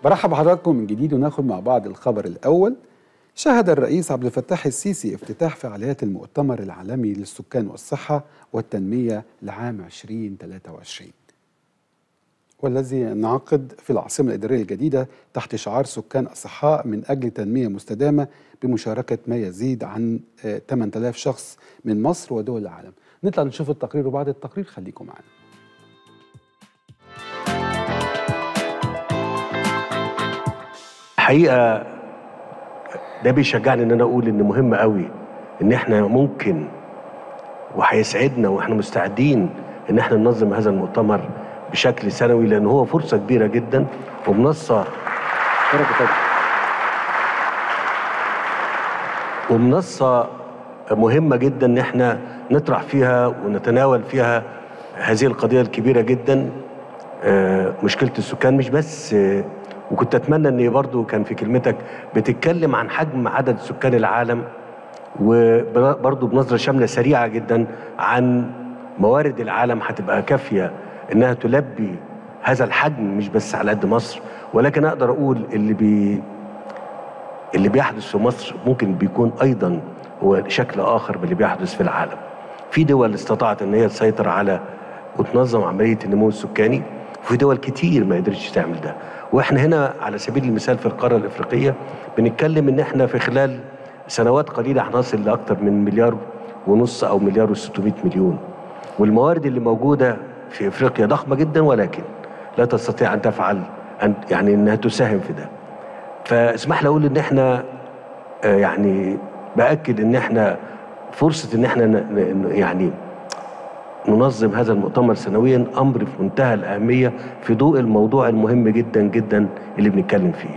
برحب بحضراتكم من جديد وناخد مع بعض الخبر الأول شهد الرئيس عبد الفتاح السيسي افتتاح فعاليات المؤتمر العالمي للسكان والصحة والتنمية لعام 2023 والذي انعقد في العاصمة الإدارية الجديدة تحت شعار سكان أصحاء من أجل تنمية مستدامة بمشاركة ما يزيد عن 8000 شخص من مصر ودول العالم نطلع نشوف التقرير وبعد التقرير خليكم معنا الحقيقه ده بيشجعني ان انا اقول ان مهم قوي ان احنا ممكن وهيسعدنا واحنا مستعدين ان احنا ننظم هذا المؤتمر بشكل سنوي لان هو فرصه كبيره جدا ومنصه ومنصه مهمه جدا ان احنا نطرح فيها ونتناول فيها هذه القضيه الكبيره جدا مشكله السكان مش بس وكنت اتمنى ان برضو كان في كلمتك بتتكلم عن حجم عدد سكان العالم وبرضو بنظره شامله سريعه جدا عن موارد العالم هتبقى كافيه انها تلبي هذا الحجم مش بس على قد مصر ولكن اقدر اقول اللي بي اللي بيحدث في مصر ممكن بيكون ايضا هو شكل اخر من اللي بيحدث في العالم. في دول استطاعت ان هي تسيطر على وتنظم عمليه النمو السكاني وفي دول كتير ما قدرتش تعمل ده واحنا هنا على سبيل المثال في القاره الافريقيه بنتكلم ان احنا في خلال سنوات قليله هنصل لاكثر من مليار ونص او مليار و600 مليون والموارد اللي موجوده في افريقيا ضخمه جدا ولكن لا تستطيع ان تفعل أن يعني انها تساهم في ده فاسمح لي اقول ان احنا آه يعني باكد ان احنا فرصه ان احنا يعني ننظم هذا المؤتمر سنويا امر في منتهى الاهميه في ضوء الموضوع المهم جدا جدا اللي بنتكلم فيه.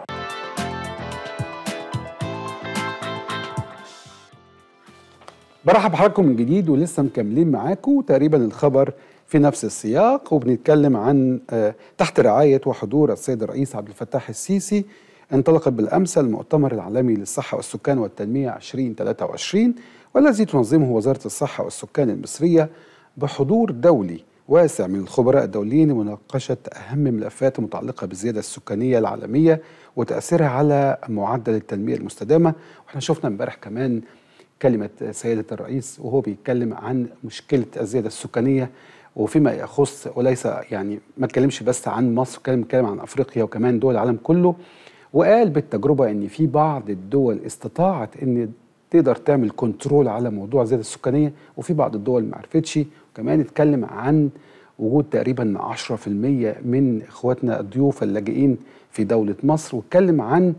برحب بحضراتكم من جديد ولسه مكملين معاكم تقريبا الخبر في نفس السياق وبنتكلم عن تحت رعايه وحضور السيد الرئيس عبد الفتاح السيسي انطلقت بالامس المؤتمر العالمي للصحه والسكان والتنميه 2023 والذي تنظمه وزاره الصحه والسكان المصريه بحضور دولي واسع من الخبراء الدوليين لمناقشة أهم ملفات المتعلقة بالزيادة السكانية العالمية وتأثيرها على معدل التنمية المستدامة واحنا شفنا امبارح كمان كلمة سيادة الرئيس وهو بيتكلم عن مشكلة الزيادة السكانية وفيما يخص وليس يعني ما اتكلمش بس عن مصر كان بيتكلم عن افريقيا وكمان دول العالم كله وقال بالتجربه ان في بعض الدول استطاعت ان تقدر تعمل كنترول على موضوع الزياده السكانيه وفي بعض الدول ما عرفتش وكمان اتكلم عن وجود تقريبا 10% من اخواتنا الضيوف اللاجئين في دوله مصر واتكلم عن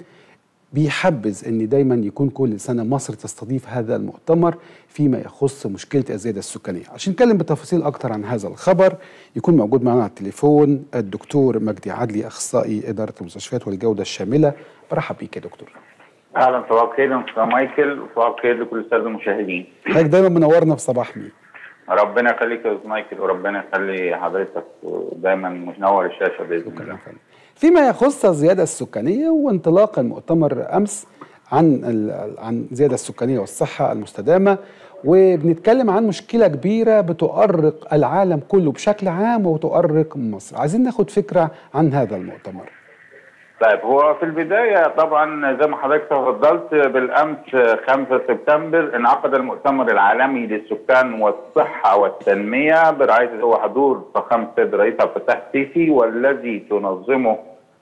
بيحبذ ان دايما يكون كل سنه مصر تستضيف هذا المؤتمر فيما يخص مشكله الزياده السكانيه عشان نتكلم بتفاصيل اكتر عن هذا الخبر يكون موجود معنا على التليفون الدكتور مجدي عدلي اخصائي اداره المستشفيات والجوده الشامله برحب بيك يا دكتور اهلا صباح الخير استاذ مايكل وصباح الخير لكل الساده المشاهدين حضرتك دايما منورنا في صباح مين ربنا يخليك يا استاذ مايكل وربنا يخلي حضرتك دايما منور الشاشه باذن الله فيما يخص الزياده السكانيه وانطلاق المؤتمر امس عن عن الزياده السكانيه والصحه المستدامه وبنتكلم عن مشكله كبيره بتؤرق العالم كله بشكل عام وتؤرق مصر عايزين ناخد فكره عن هذا المؤتمر طيب هو في البدايه طبعا زي ما حضرتك تفضلت بالامس 5 سبتمبر انعقد المؤتمر العالمي للسكان والصحه والتنميه برعايه وحضور فخامه السيد الرئيس عبد الفتاح السيسي والذي تنظمه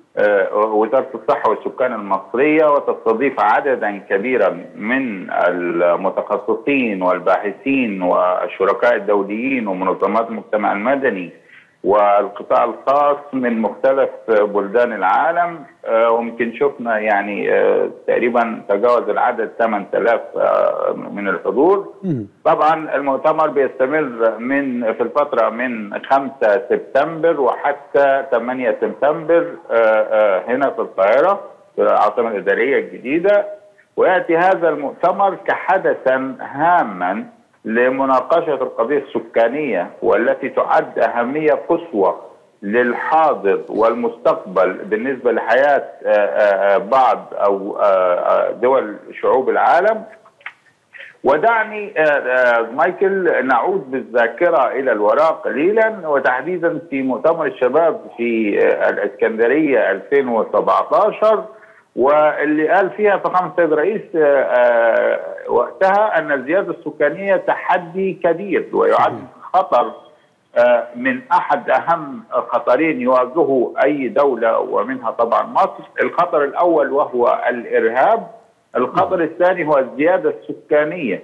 وزاره الصحه والسكان المصريه وتستضيف عددا كبيرا من المتخصصين والباحثين والشركاء الدوليين ومنظمات المجتمع المدني والقطاع الخاص من مختلف بلدان العالم ويمكن شفنا يعني تقريبا تجاوز العدد 8000 من الحضور طبعا المؤتمر بيستمر من في الفتره من 5 سبتمبر وحتى 8 سبتمبر هنا في القاهره في العاصمه الاداريه الجديده وياتي هذا المؤتمر كحدثا هاما لمناقشة القضية السكانية والتي تعد أهمية قصوى للحاضر والمستقبل بالنسبة لحياة بعض أو دول شعوب العالم ودعني آه، آه، مايكل نعود بالذاكرة إلى الوراء قليلا وتحديدا في مؤتمر الشباب في آه، الإسكندرية 2017 واللي قال فيها فخامة السيد الرئيس آه، آه، وقتها أن الزيادة السكانية تحدي كبير ويعد خطر آه، من أحد أهم خطرين يواجهه أي دولة ومنها طبعا مصر الخطر الأول وهو الإرهاب الخطر الثاني هو الزيادة السكانية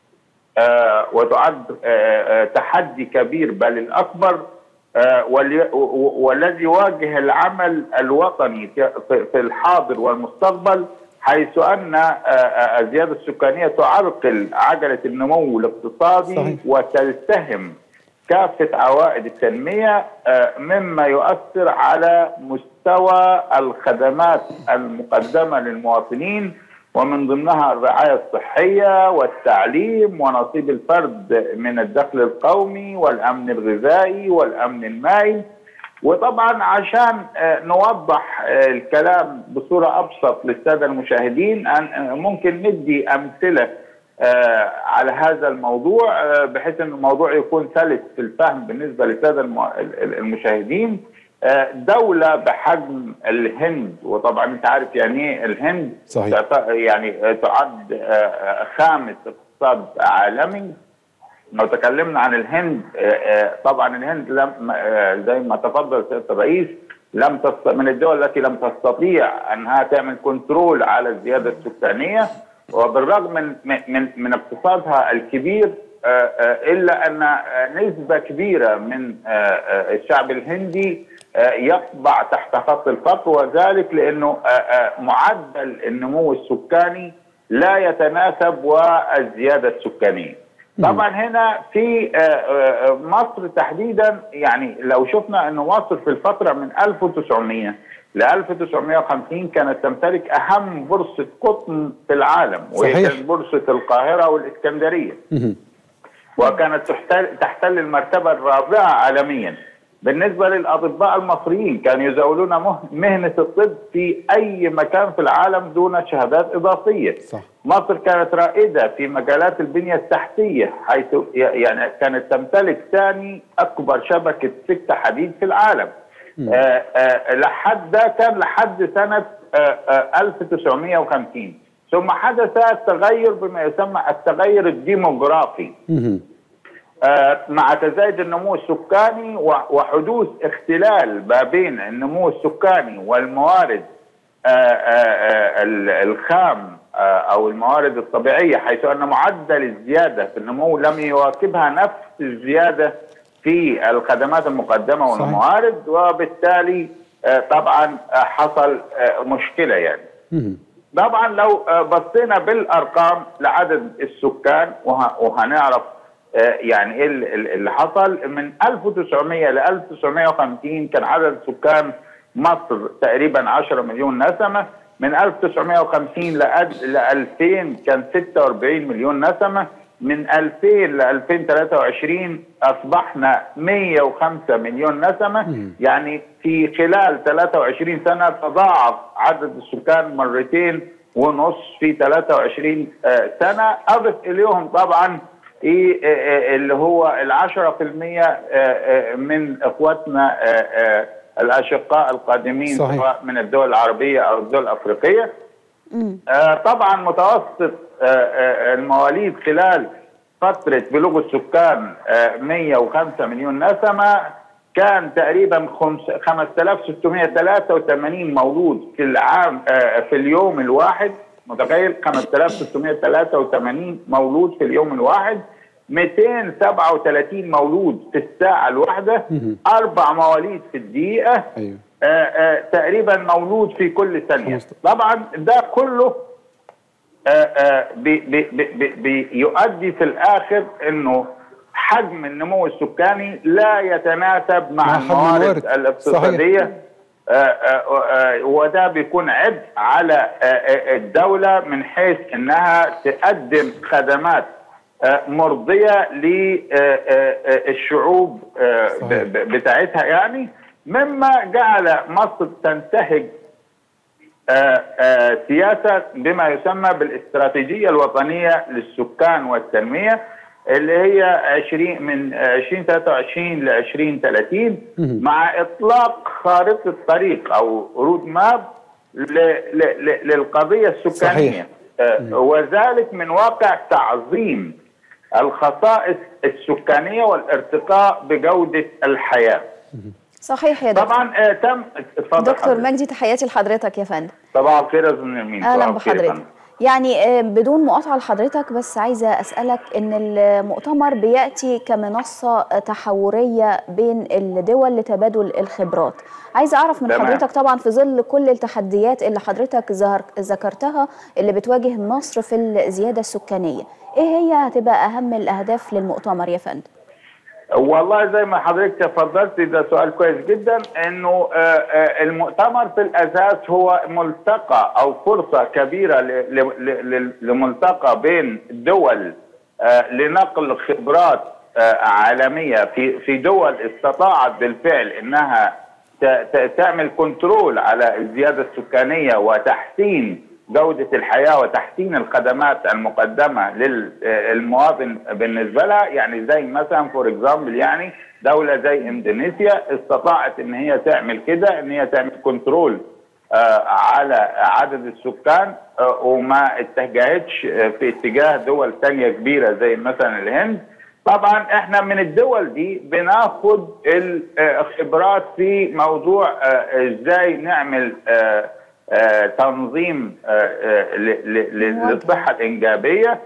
آه، وتعد آه، آه، تحدي كبير بل الأكبر آه، والي- و- و- والذي يواجه العمل الوطني في في الحاضر والمستقبل حيث أن آه، آه، الزيادة السكانية تعرقل عجلة النمو الاقتصادي صحيح. وتلتهم كافة عوائد التنمية آه، مما يؤثر على مستوى الخدمات المقدمة للمواطنين ومن ضمنها الرعاية الصحية والتعليم ونصيب الفرد من الدخل القومي والأمن الغذائي والأمن المائي وطبعا عشان آه، نوضح آه، الكلام بصورة أبسط للسادة المشاهدين أن- آه، ممكن ندي أمثلة آه، على هذا الموضوع آه، بحيث أن الموضوع يكون سلس في الفهم بالنسبة للسادة الم- ال- ال- المشاهدين آه، دولة بحجم الهند وطبعا انت عارف يعني ايه الهند صحيح. تعت- يعني آه، تعد آه، آه، خامس اقتصاد عالمي لو تكلمنا عن الهند آه، آه، طبعا الهند لم آه، زي ما تفضل سياده الرئيس لم تست... من الدول التي لم تستطيع انها تعمل كنترول على الزياده السكانيه وبالرغم من من من اقتصادها الكبير آه، آه، الا ان آه، نسبه كبيره من آه، آه، الشعب الهندي آه، يخضع تحت خط الفقر وذلك لانه آه، آه، معدل النمو السكاني لا يتناسب والزياده السكانيه. طبعا هنا في آه، آه، مصر تحديدا يعني لو شفنا انه مصر في الفتره من 1900 ل 1950 كانت تمتلك اهم بورصه قطن في العالم وهي صحيح. كانت بورصه القاهره والاسكندريه مهم. وكانت تحتل, تحتل المرتبة الرابعة عالميا بالنسبة للأطباء المصريين كانوا يزاولون مه- مهنة الطب في أي مكان في العالم دون شهادات إضافية صح. مصر كانت رائدة في مجالات البنية التحتية حيث ي- يعني كانت تمتلك ثاني أكبر شبكة سكة حديد في العالم آه آه لحد ده كان لحد سنة آه آه 1950 ثم حدث التغير بما يسمى التغير الديموغرافي مهم. آه، مع تزايد النمو السكاني و- وحدوث اختلال ما بين النمو السكاني والموارد آه، آه، آه، ال- الخام آه، او الموارد الطبيعيه حيث ان معدل الزياده في النمو لم يواكبها نفس الزياده في الخدمات المقدمه صحيح. والموارد وبالتالي آه، طبعا آه، حصل آه، مشكله يعني مهم. طبعا لو آه، بصينا بالارقام لعدد السكان وه- وهنعرف آه، يعني ايه ال- ال- اللي حصل من 1900 ل 1950 كان عدد سكان مصر تقريبا 10 مليون نسمه من 1950 لأد- ل 2000 كان 46 مليون نسمه من 2000 ل 2023 اصبحنا 105 مليون نسمه يعني في خلال 23 سنه تضاعف عدد السكان مرتين ونص في 23 آه، سنه اضف اليهم طبعا ايه آه، آه، اللي هو ال 10% آه، آه، من اخواتنا آه، آه، الاشقاء القادمين صحيح. سواء من الدول العربيه او الدول الافريقيه آه، طبعا متوسط آه، آه، المواليد خلال فترة بلوغ السكان آه، 105 مليون نسمة كان تقريبا خمس- 5683 مولود في العام آه، في اليوم الواحد متخيل 5683 مولود في اليوم الواحد 237 مولود في الساعة الواحدة أربع مواليد في الدقيقة ايوه آه، آه، تقريبا مولود في كل ثانية خمسة. طبعا ده كله آه، آه، بي- بي- بي- بي- بيؤدي في الآخر أنه حجم النمو السكاني لا يتناسب مع, مع حجم الموارد الموارد. الاقتصادية آه، آه، آه، وده بيكون عبء على آه، آه، الدولة من حيث أنها تقدم خدمات آه، مرضية للشعوب صحيح. بتاعتها يعني مما جعل مصر تنتهج آه، آه، سياسه بما يسمى بالاستراتيجيه الوطنيه للسكان والتنميه اللي هي 20 من 2023 ل 2030 مع اطلاق خارطه طريق او رود ماب ل- ل- ل- للقضيه السكانيه صحيح. آه، وذلك من واقع تعظيم الخصائص السكانيه والارتقاء بجوده الحياه. صحيح يا دكتور طبعا آه، تم اتفضل دكتور حضرتك. مجدي تحياتي لحضرتك يا فندم صباح الخير يا استاذ نرمين اهلا صباح الخير يا بحضرتك فندم. يعني آه، بدون مقاطعه لحضرتك بس عايزه اسالك ان المؤتمر بياتي كمنصه تحوريه بين الدول لتبادل الخبرات عايزه اعرف من تمام. حضرتك طبعا في ظل كل التحديات اللي حضرتك ظهر- ذكرتها اللي بتواجه مصر في الزياده السكانيه ايه هي هتبقى اهم الاهداف للمؤتمر يا فندم والله زي ما حضرتك تفضلت ده سؤال كويس جدا انه آه، آه، المؤتمر في الاساس هو ملتقى او فرصه كبيره ل- ل- ل- لملتقى بين دول آه، لنقل خبرات آه، عالميه في في دول استطاعت بالفعل انها ت- ت- تعمل كنترول على الزياده السكانيه وتحسين جوده الحياه وتحسين الخدمات المقدمه للمواطن بالنسبه لها يعني زي مثلا فور اكزامبل يعني دوله زي اندونيسيا استطاعت ان هي تعمل كده ان هي تعمل كنترول آه، على عدد السكان آه، وما اتجهتش آه، في اتجاه دول تانية كبيرة زي مثلا الهند طبعا احنا من الدول دي بناخد الخبرات في موضوع آه، ازاي نعمل آه، آه، تنظيم آه، آه، ل- ل- ل- للصحة الإنجابية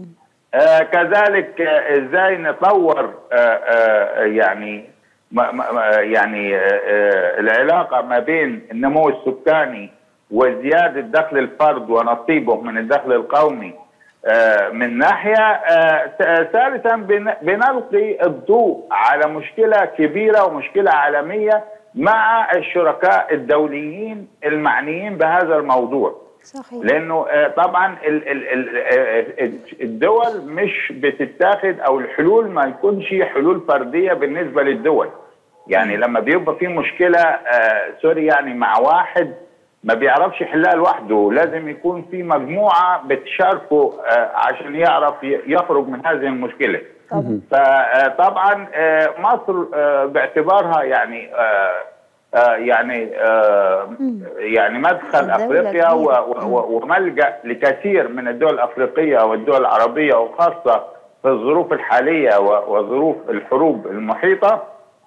آه كذلك آه ازاي نطور آه آه يعني ما ما ما- يعني آه آه العلاقه ما بين النمو السكاني وزياده دخل الفرد ونصيبه من الدخل القومي آه من ناحيه آه ث- ثالثا بن- بنلقي الضوء على مشكله كبيره ومشكله عالميه مع الشركاء الدوليين المعنيين بهذا الموضوع صحيح لانه آه، طبعا ال- ال- ال- آه، الدول مش بتتاخد او الحلول ما يكونش حلول فرديه بالنسبه للدول يعني لما بيبقى في مشكله آه، سوري يعني مع واحد ما بيعرفش يحلها لوحده لازم يكون في مجموعه بتشاركه آه، عشان يعرف ي- يخرج من هذه المشكله طبعا فطبعا مصر آه، باعتبارها يعني آه، آه، يعني آه، يعني مدخل دولة افريقيا و- كبيرة. و- و- وملجا لكثير من الدول الافريقيه والدول العربيه وخاصه في الظروف الحاليه و- وظروف الحروب المحيطه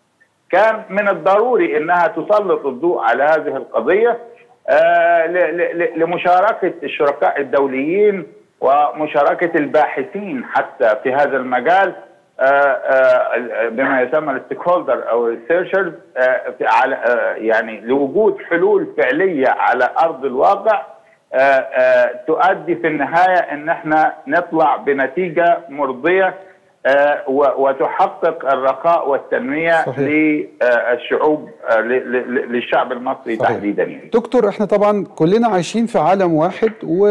كان من الضروري انها تسلط الضوء على هذه القضيه آه، ل- ل- ل- لمشاركه الشركاء الدوليين ومشاركه الباحثين حتى في هذا المجال آه، آه، بما يسمى الستيك هولدر او الريسيرشرز على آه، يعني لوجود حلول فعليه على ارض الواقع آه، آه، تؤدي في النهايه ان احنا نطلع بنتيجه مرضيه آه، و- وتحقق الرخاء والتنميه صحيح. للشعوب آه، ل- ل- للشعب المصري صحيح. تحديدا يعني. دكتور احنا طبعا كلنا عايشين في عالم واحد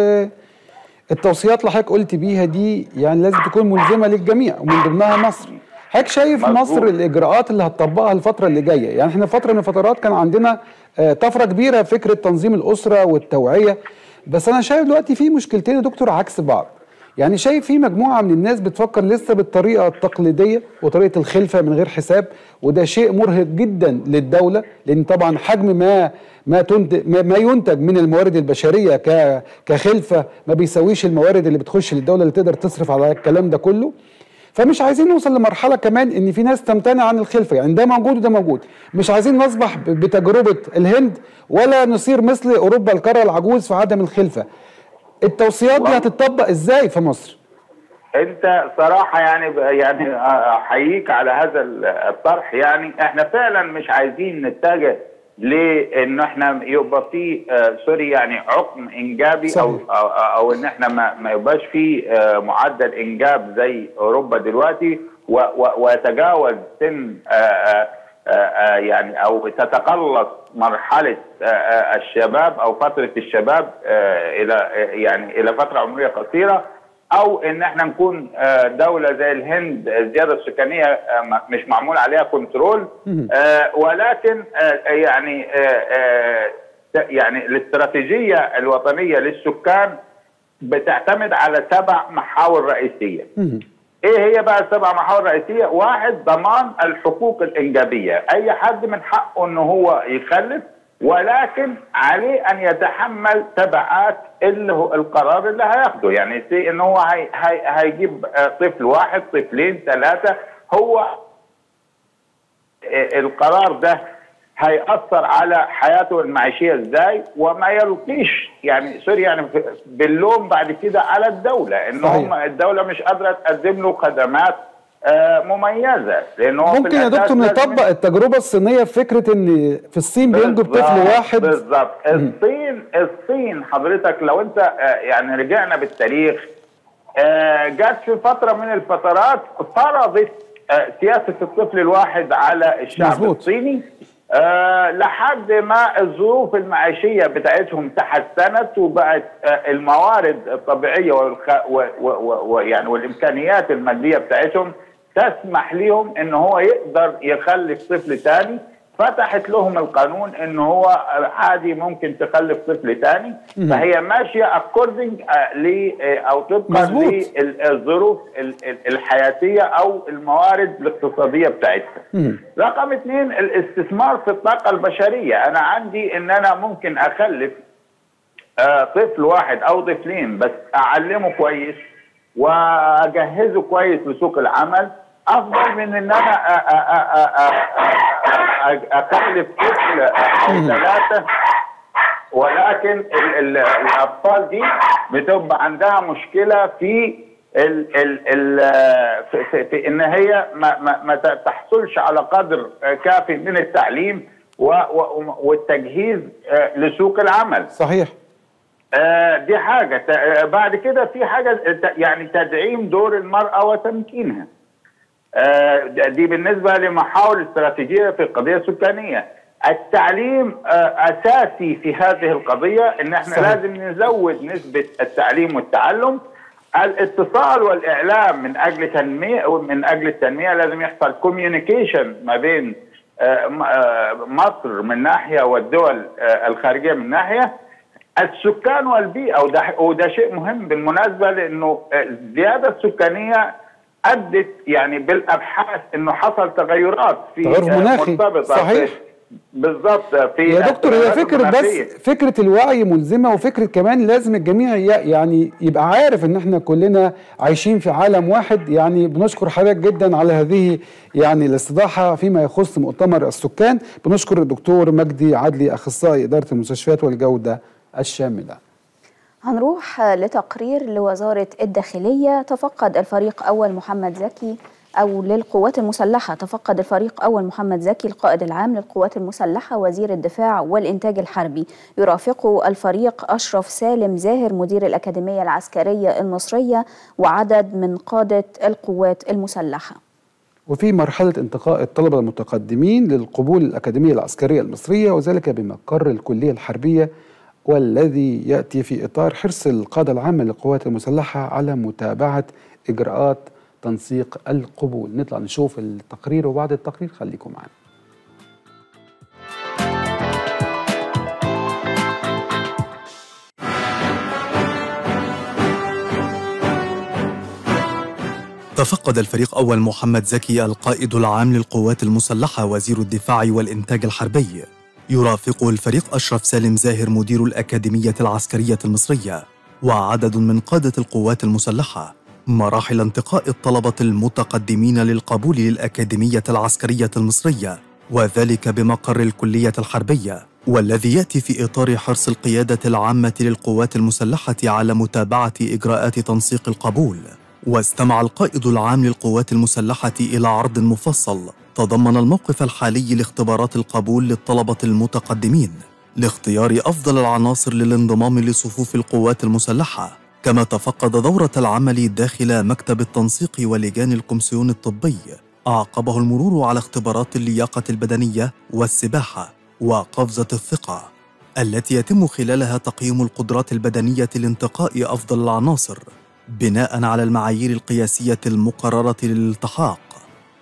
والتوصيات اللي حضرتك قلت بيها دي يعني لازم تكون ملزمه للجميع ومن ضمنها مصر حضرتك شايف مظبوط. مصر الاجراءات اللي هتطبقها الفتره اللي جايه يعني احنا فتره من الفترات كان عندنا آه، طفره كبيره في فكره تنظيم الاسره والتوعيه بس انا شايف دلوقتي في مشكلتين يا دكتور عكس بعض يعني شايف في مجموعه من الناس بتفكر لسه بالطريقه التقليديه وطريقه الخلفه من غير حساب وده شيء مرهق جدا للدوله لان طبعا حجم ما ما تنتج ما ما ينتج من الموارد البشريه ك كخلفه ما بيساويش الموارد اللي بتخش للدوله اللي تقدر تصرف على الكلام ده كله فمش عايزين نوصل لمرحله كمان ان في ناس تمتنع عن الخلفه يعني ده موجود وده موجود مش عايزين نصبح ب- بتجربه الهند ولا نصير مثل اوروبا القاره العجوز في عدم الخلفه التوصيات دي هتطبق ازاي في مصر انت صراحه يعني ب- يعني احييك على هذا ال- الطرح يعني احنا فعلا مش عايزين نتجه لان احنا يبقى في آه، سوري يعني عقم انجابي او صحيح. او, أو ان احنا ما, ما يبقاش في آه، معدل انجاب زي اوروبا دلوقتي و- و- ويتجاوز سن آه، آه، آه، آه، يعني او تتقلص مرحله آه، آه، الشباب او فتره الشباب آه، الى آه، يعني الى فتره عمريه قصيره او ان احنا نكون آه، دوله زي الهند الزياده السكانيه آه، م- مش معمول عليها كنترول آه، ولكن آه، يعني آه، آه، يعني الاستراتيجيه الوطنيه للسكان بتعتمد على سبع محاور رئيسيه. مم. ايه هي بقى السبع محاور الرئيسيه؟ واحد ضمان الحقوق الانجابيه، اي حد من حقه انه هو يخلف ولكن عليه ان يتحمل تبعات اللي هو القرار اللي هياخده، يعني سي انه هو هي هي هيجيب آه، طفل واحد، طفلين، ثلاثه، هو آه، القرار ده هيأثر على حياته المعيشية ازاي وما يلقيش يعني سوري يعني في- باللوم بعد كده على الدولة ان صحيح. هم الدولة مش قادرة تقدم له خدمات آه، مميزة لان هو في ممكن يا الأساس دكتور لازم نطبق التجربه الصينيه في فكره ان في الصين بينجب طفل بالظبط، واحد بالظبط الصين الصين حضرتك لو انت آه، يعني رجعنا بالتاريخ آه، جت في فتره من الفترات فرضت آه، سياسه الطفل الواحد على الشعب مظبوط. الصيني آه لحد ما الظروف المعيشيه بتاعتهم تحسنت وبقت آه الموارد الطبيعيه والخ... و... و... و... و... يعني والامكانيات الماديه بتاعتهم تسمح لهم ان هو يقدر يخلف طفل ثاني فتحت لهم القانون ان هو عادي ممكن تخلف طفل ثاني فهي ماشيه اكوردنج ل او طبقا مظبوط. للظروف ال- ال- الحياتيه او الموارد الاقتصاديه بتاعتها. مم. رقم اثنين الاستثمار في الطاقه البشريه، انا عندي ان انا ممكن اخلف آه، طفل واحد او طفلين بس اعلمه كويس واجهزه كويس لسوق العمل افضل من ان انا أ- أ- أ- أ- أ- أ- اكلف طفل او ثلاثه ولكن ال ال الاطفال دي بتبقى عندها مشكله في ال ال ال في, في, في ان هي ما, ما, ما تحصلش على قدر كافي من التعليم و و والتجهيز آه، لسوق العمل صحيح آه، دي حاجة ت- آه، بعد كده في حاجة ت- يعني تدعيم دور المرأة وتمكينها آه، د- دي بالنسبة لمحاور الاستراتيجية في القضية السكانية التعليم آه، أساسي في هذه القضية إن احنا صحيح. لازم نزود نسبة التعليم والتعلم الاتصال والإعلام من أجل تنمية من أجل التنمية لازم يحصل كوميونيكيشن ما بين آه، م- آه، مصر من ناحية والدول آه، الخارجية من ناحية السكان والبيئة وده, وده شيء مهم بالمناسبة لأنه الزيادة السكانية أدت يعني بالأبحاث أنه حصل تغيرات في تغير مناخي. مرتبطة صحيح. في- بالضبط في يا دكتور هي التغيرات فكرة المناخية. بس فكرة الوعي ملزمة وفكرة كمان لازم الجميع ي- يعني يبقى عارف ان احنا كلنا عايشين في عالم واحد يعني بنشكر حضرتك جدا على هذه يعني الاستضاحة فيما يخص مؤتمر السكان بنشكر الدكتور مجدي عدلي اخصائي ادارة المستشفيات والجودة الشاملة هنروح لتقرير لوزارة الداخلية تفقد الفريق أول محمد زكي أو للقوات المسلحة تفقد الفريق أول محمد زكي القائد العام للقوات المسلحة وزير الدفاع والإنتاج الحربي يرافقه الفريق أشرف سالم زاهر مدير الأكاديمية العسكرية المصرية وعدد من قادة القوات المسلحة وفي مرحلة انتقاء الطلبة المتقدمين للقبول الأكاديمية العسكرية المصرية وذلك بمقر الكلية الحربية والذي يأتي في إطار حرص القادة العامة للقوات المسلحة على متابعة إجراءات تنسيق القبول نطلع نشوف التقرير وبعد التقرير خليكم معنا تفقد الفريق أول محمد زكي القائد العام للقوات المسلحة وزير الدفاع والإنتاج الحربي يرافقه الفريق أشرف سالم زاهر مدير الأكاديمية العسكرية المصرية وعدد من قادة القوات المسلحة مراحل انتقاء الطلبة المتقدمين للقبول للأكاديمية العسكرية المصرية وذلك بمقر الكلية الحربية والذي يأتي في إطار حرص القيادة العامة للقوات المسلحة على متابعة إجراءات تنسيق القبول واستمع القائد العام للقوات المسلحة إلى عرض مفصل تضمن الموقف الحالي لاختبارات القبول للطلبة المتقدمين لاختيار أفضل العناصر للانضمام لصفوف القوات المسلحة كما تفقد دورة العمل داخل مكتب التنسيق ولجان الكومسيون الطبي أعقبه المرور على اختبارات اللياقة البدنية والسباحة وقفزة الثقة التي يتم خلالها تقييم القدرات البدنية لانتقاء أفضل العناصر بناء على المعايير القياسية المقررة للالتحاق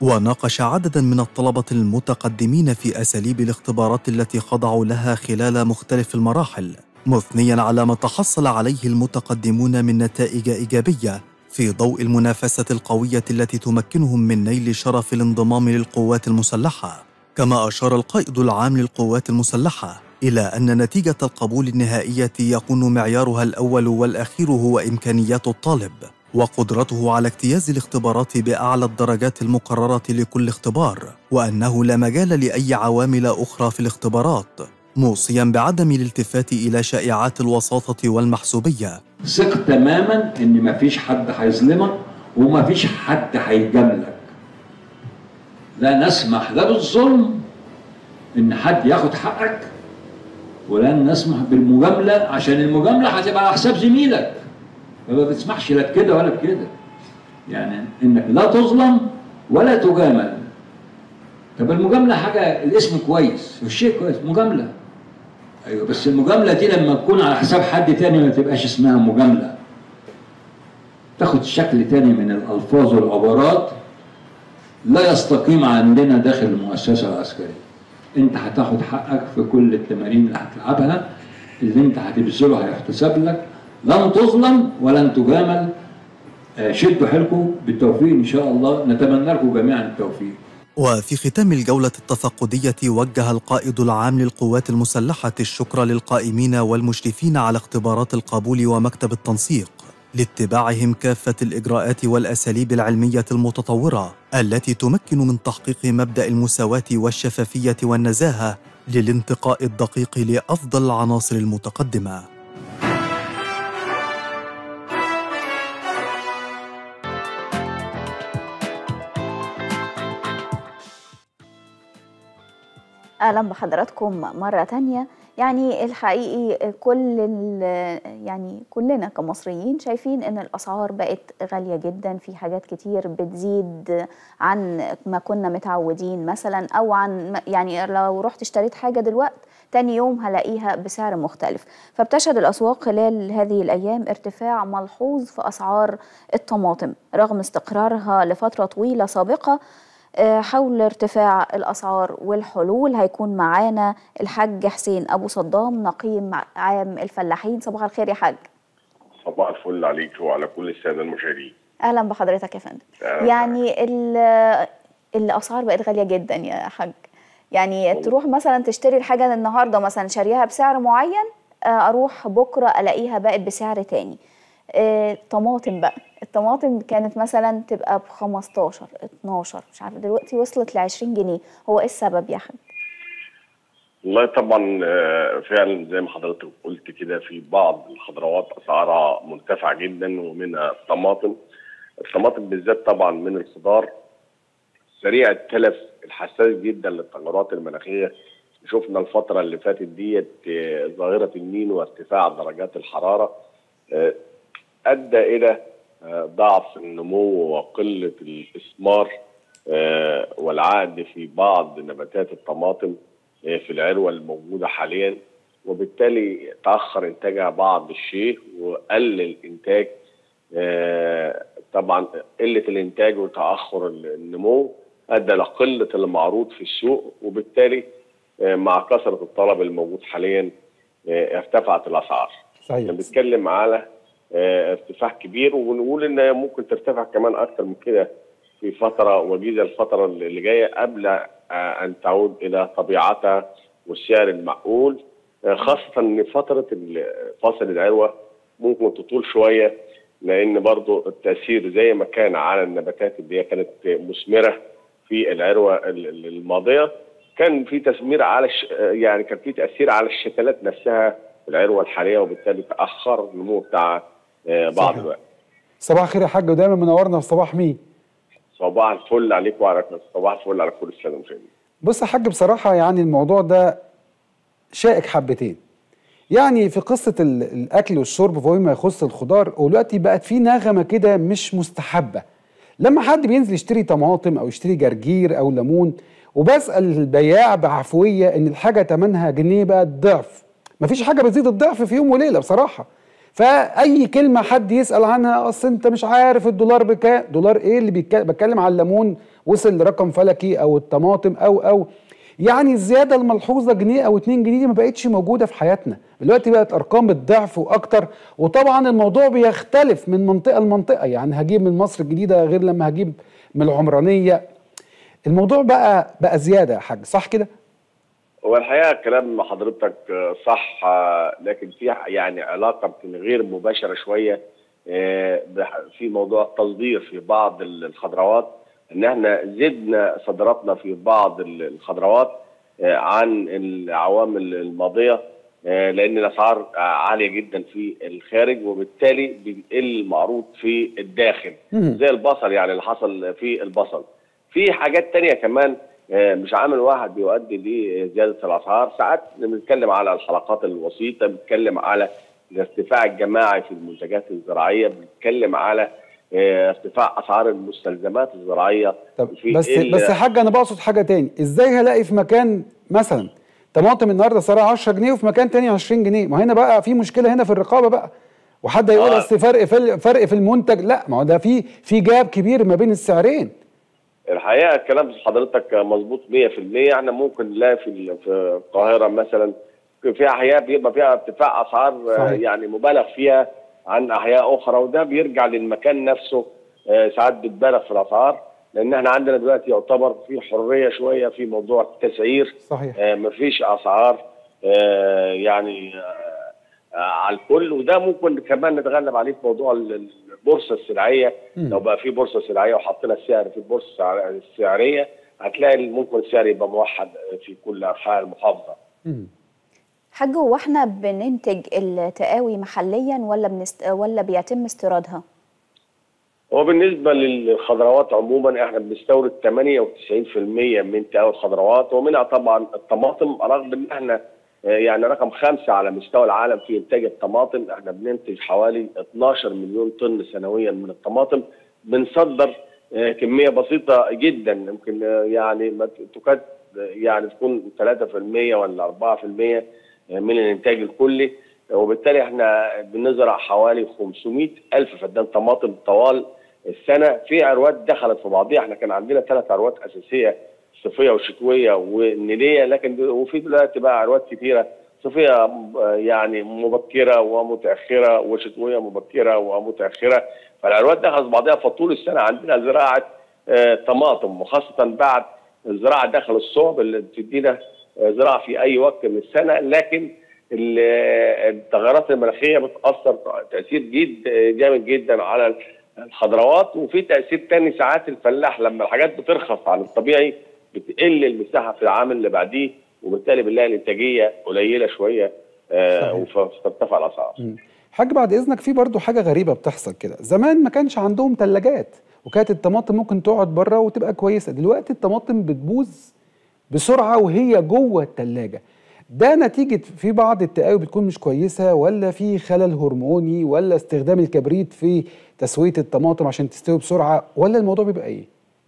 وناقش عددا من الطلبة المتقدمين في أساليب الاختبارات التي خضعوا لها خلال مختلف المراحل مثنيا على ما تحصل عليه المتقدمون من نتائج إيجابية في ضوء المنافسة القوية التي تمكنهم من نيل شرف الانضمام للقوات المسلحة كما أشار القائد العام للقوات المسلحة إلى أن نتيجة القبول النهائية يكون معيارها الأول والأخير هو إمكانيات الطالب وقدرته على اجتياز الاختبارات بأعلى الدرجات المقررة لكل اختبار وأنه لا مجال لأي عوامل أخرى في الاختبارات موصيا بعدم الالتفات إلى شائعات الوساطة والمحسوبية ثق تماما ان مفيش حد هيظلمك ومفيش حد هيجاملك لا نسمح لا بالظلم ان حد ياخد حقك ولن نسمح بالمجامله عشان المجامله هتبقى على حساب زميلك فما بتسمحش لا بكده ولا بكده يعني انك لا تظلم ولا تجامل طب المجامله حاجه الاسم كويس والشيء كويس مجامله ايوه بس المجامله دي لما تكون على حساب حد تاني ما تبقاش اسمها مجامله تاخد شكل تاني من الالفاظ والعبارات لا يستقيم عندنا داخل المؤسسه العسكريه انت هتاخد حقك في كل التمارين اللي هتلعبها اللي انت هتبذله هيحتسب لك لن تظلم ولن تجامل آه، شدوا حيلكم بالتوفيق ان شاء الله نتمنى لكم جميعا التوفيق وفي ختام الجولة التفقدية وجه القائد العام للقوات المسلحة الشكر للقائمين والمشرفين على اختبارات القبول ومكتب التنسيق لاتباعهم كافة الإجراءات والأساليب العلمية المتطورة التي تمكن من تحقيق مبدأ المساواة والشفافية والنزاهة للانتقاء الدقيق لأفضل العناصر المتقدمة اهلا بحضراتكم مره تانية يعني الحقيقي كل ال- يعني كلنا كمصريين شايفين ان الاسعار بقت غاليه جدا في حاجات كتير بتزيد عن ما كنا متعودين مثلا او عن ما- يعني لو رحت اشتريت حاجه دلوقتي تاني يوم هلاقيها بسعر مختلف فبتشهد الاسواق خلال هذه الايام ارتفاع ملحوظ في اسعار الطماطم رغم استقرارها لفتره طويله سابقه آه، حول ارتفاع الأسعار والحلول هيكون معانا الحاج حسين أبو صدام نقيم عام الفلاحين صباح الخير يا حاج صباح الفل عليك وعلى كل الساده المشاهدين أهلا بحضرتك يا فندم أهلا. يعني ال- الأسعار بقت غالية جدا يا حاج يعني تروح مثلا تشتري الحاجة النهاردة مثلا شاريها بسعر معين آه، أروح بكرة ألاقيها بقت بسعر تاني آه، طماطم بقى الطماطم كانت مثلا تبقى ب 15 12 مش عارفه دلوقتي وصلت ل 20 جنيه هو ايه السبب يا حاج والله طبعا آه، فعلا زي ما حضرتك قلت كده في بعض الخضروات اسعارها مرتفعه جدا ومنها الطماطم الطماطم بالذات طبعا من الخضار سريع التلف الحساس جدا للتغيرات المناخيه شفنا الفتره اللي فاتت ديت آه، ظاهره النين وارتفاع درجات الحراره آه، ادى الى آه، ضعف النمو وقله الاثمار آه، والعقد في بعض نباتات الطماطم آه، في العروه الموجوده حاليا وبالتالي تاخر انتاجها بعض الشيء وقل الانتاج آه، طبعا قله الانتاج وتاخر النمو ادى لقله المعروض في السوق وبالتالي آه، مع كثره الطلب الموجود حاليا آه، ارتفعت الاسعار. صحيح احنا بنتكلم على آه، ارتفاع كبير ونقول ان ممكن ترتفع كمان اكتر من كده في فتره وجيزه الفتره اللي جايه قبل آه، ان تعود الى طبيعتها والسعر المعقول آه، خاصه ان فتره ال- فصل العروه ممكن تطول شويه لان برضو التاثير زي ما كان على النباتات اللي هي كانت مثمره في العروه ال- ال- الماضيه كان في تثمير على الش... آه، يعني كان في تاثير على الشتلات نفسها في العروه الحاليه وبالتالي تاخر النمو بتاع آه، بعض صحيح. الوقت صباح الخير يا حاج ودايما منورنا في صباح مين صباح الفل عليك وعلى صباح الفل على كل الساده المشاهدين بص يا حاج بصراحة يعني الموضوع ده شائك حبتين يعني في قصة ال- الأكل والشرب فيما يخص الخضار ودلوقتي بقت في نغمة كده مش مستحبة لما حد بينزل يشتري طماطم أو يشتري جرجير أو ليمون وبسأل البياع بعفوية إن الحاجة تمنها جنيه بقت ضعف مفيش حاجة بتزيد الضعف في يوم وليلة بصراحة فاي كلمه حد يسال عنها اصل انت مش عارف الدولار بكام دولار ايه اللي بيك... بتكلم على الليمون وصل لرقم فلكي او الطماطم او او يعني الزياده الملحوظه جنيه او 2 جنيه دي ما بقتش موجوده في حياتنا دلوقتي بقت ارقام الضعف واكتر وطبعا الموضوع بيختلف من منطقه لمنطقه يعني هجيب من مصر الجديده غير لما هجيب من العمرانيه الموضوع بقى بقى زياده يا حاج صح كده هو الحقيقه كلام حضرتك صح لكن في يعني علاقه يمكن غير مباشره شويه في موضوع التصدير في بعض الخضروات ان احنا زدنا صادراتنا في بعض الخضروات عن العوامل الماضيه لان الاسعار عاليه جدا في الخارج وبالتالي بيقل المعروض في الداخل زي البصل يعني اللي حصل في البصل في حاجات تانية كمان مش عامل واحد بيؤدي لزياده الاسعار ساعات بنتكلم على الحلقات الوسيطه بنتكلم على الارتفاع الجماعي في المنتجات الزراعيه بنتكلم على ارتفاع اسعار المستلزمات الزراعيه طب بس بس يا حاج انا بقصد حاجه تاني ازاي هلاقي في مكان مثلا طماطم النهارده سعرها 10 جنيه وفي مكان تاني 20 جنيه ما هنا بقى في مشكله هنا في الرقابه بقى وحد هيقول آه. اصل فرق في فرق في المنتج لا ما هو ده في في جاب كبير ما بين السعرين الحقيقه كلام حضرتك مظبوط 100% احنا ممكن نلاقي في في القاهره مثلا في احياء بيبقى فيها ارتفاع اسعار صحيح. يعني مبالغ فيها عن احياء اخرى وده بيرجع للمكان نفسه آه، ساعات بتبالغ في الاسعار لان احنا عندنا دلوقتي يعتبر في حريه شويه في موضوع التسعير صحيح آه، مفيش اسعار آه، يعني آه، على الكل وده ممكن كمان نتغلب عليه في موضوع ال- البورصه السلعيه مم. لو بقى في بورصه سلعيه وحطينا السعر في البورصه السعر- السعريه هتلاقي ممكن السعر يبقى موحد في كل انحاء المحافظه. مم. حاج هو احنا بننتج التقاوي محليا ولا بنست... ولا بيتم استيرادها؟ هو بالنسبه للخضروات عموما احنا بنستورد 98% من تقاوي الخضروات ومنها طبعا الطماطم رغم ان احنا آه، يعني رقم خمسه على مستوى العالم في انتاج الطماطم احنا بننتج حوالي 12 مليون طن سنويا من الطماطم بنصدر آه، كميه بسيطه جدا يمكن آه، يعني ما ت- تكاد آه، يعني تكون 3% ولا 4% من الانتاج الكلي وبالتالي احنا بنزرع حوالي 500 الف فدان طماطم طوال السنه في عروات دخلت في بعضيها احنا كان عندنا ثلاث عروات اساسيه صيفيه وشتويه ونيليه لكن دل- وفي دلوقتي بقى عروات كتيره صيفيه م- يعني مبكره ومتاخره وشتويه مبكره ومتاخره فالعروات دخلت في بعضيها فطول السنه عندنا زراعه آه، طماطم وخاصه بعد الزراعه داخل الصعب اللي بتدينا آه، زراعه في اي وقت من السنه لكن ال- التغيرات المناخيه بتاثر تاثير جد جامد جدا على الخضروات وفي تاثير تاني ساعات الفلاح لما الحاجات بترخص عن الطبيعي بتقل المساحه في العام اللي بعديه وبالتالي بنلاقي الانتاجيه قليله شويه آه صحيح. وفترتفع الاسعار. مم. حاج بعد اذنك في برضو حاجه غريبه بتحصل كده زمان ما كانش عندهم ثلاجات وكانت الطماطم ممكن تقعد بره وتبقى كويسه دلوقتي الطماطم بتبوظ بسرعه وهي جوه الثلاجه ده نتيجه في بعض التقاوي بتكون مش كويسه ولا في خلل هرموني ولا استخدام الكبريت في تسويه الطماطم عشان تستوي بسرعه ولا الموضوع بيبقى ايه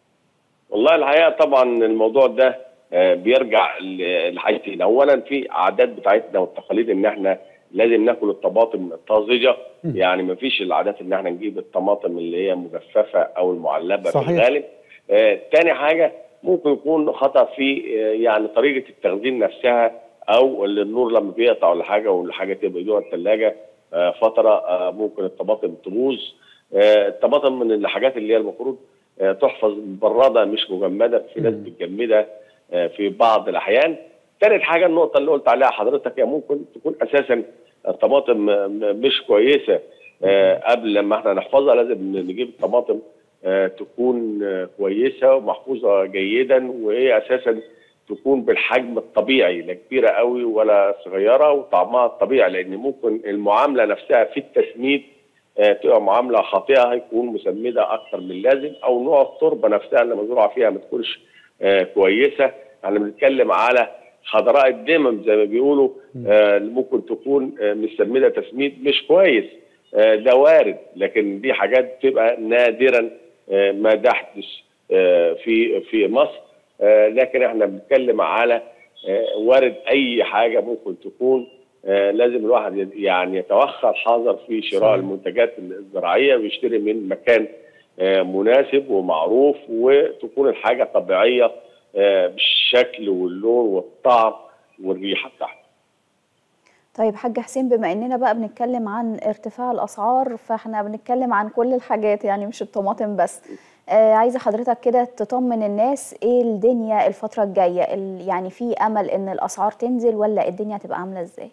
والله الحقيقه طبعا الموضوع ده آه، بيرجع ل- لحاجتين اولا في عادات بتاعتنا والتقاليد ان احنا لازم ناكل الطماطم طازجه مم. يعني ما فيش العادات ان احنا نجيب الطماطم اللي هي مجففه او المعلبه صحيح. في الغالب آه، تاني حاجه ممكن يكون خطا في آه، يعني طريقه التخزين نفسها او اللي النور لما بيقطع ولا حاجه والحاجه تبقى جوه الثلاجه فتره آه، ممكن الطماطم تبوظ آه، الطماطم من الحاجات اللي هي المفروض آه، تحفظ براده مش مجمده في ناس مم. بتجمدها آه، في بعض الاحيان ثالث حاجه النقطه اللي قلت عليها حضرتك هي ممكن تكون اساسا الطماطم آه، م- مش كويسه آه، قبل لما احنا نحفظها لازم نجيب الطماطم آه، تكون آه، كويسه ومحفوظه جيدا وهي اساسا تكون بالحجم الطبيعي لا كبيره قوي ولا صغيره وطعمها الطبيعي لان ممكن المعامله نفسها في التسميد آه، تبقى معامله خاطئه هيكون مسمده اكثر من اللازم او نوع التربه نفسها اللي مزروعه فيها ما تكونش آه، كويسه احنا بنتكلم على خضراء الدمم زي ما بيقولوا آه، اللي ممكن تكون آه، مسمده تسميد مش كويس آه، ده وارد لكن دي حاجات بتبقى نادرا آه، ما تحدث آه، في في مصر آه، لكن احنا بنتكلم على آه، وارد اي حاجه ممكن تكون آه، لازم الواحد يد- يعني يتوخى الحذر في شراء صحيح. المنتجات الزراعيه ويشتري من مكان آه، مناسب ومعروف وتكون الحاجه طبيعيه آه، بالشكل واللون والطعم والريحه بتاعتها. طيب حاج حسين بما اننا بقى بنتكلم عن ارتفاع الاسعار فاحنا بنتكلم عن كل الحاجات يعني مش الطماطم بس آه عايزه حضرتك كده تطمن الناس ايه الدنيا الفتره الجايه ال- يعني في امل ان الاسعار تنزل ولا الدنيا تبقى عامله ازاي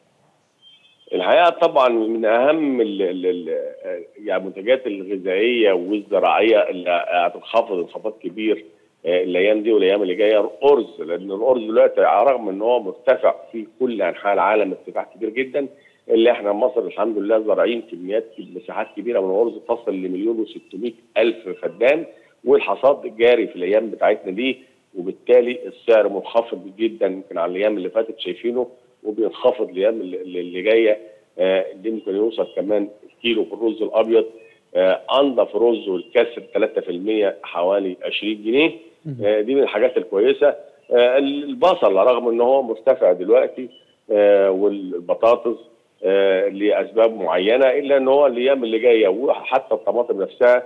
الحقيقه طبعا من اهم ال ال ال يعني المنتجات الغذائيه والزراعيه اللي هتنخفض انخفاض كبير آه، الايام دي والايام اللي جايه الارز لان الارز دلوقتي رغم ان هو مرتفع في كل انحاء العالم ارتفاع كبير جدا اللي احنا مصر الحمد لله زارعين كميات مساحات كبيره من الارز تصل لمليون و600 الف فدان والحصاد جاري في الايام بتاعتنا دي وبالتالي السعر منخفض جدا يمكن على الايام اللي فاتت شايفينه وبينخفض الايام اللي, اللي جايه آه، دي ممكن يوصل كمان الكيلو في الرز الابيض آه، انضف رز والكسر 3% حوالي 20 جنيه آه، دي من الحاجات الكويسه آه، البصل رغم ان هو مرتفع دلوقتي آه، والبطاطس آه، لاسباب معينه الا ان هو الايام اللي جايه وحتى الطماطم نفسها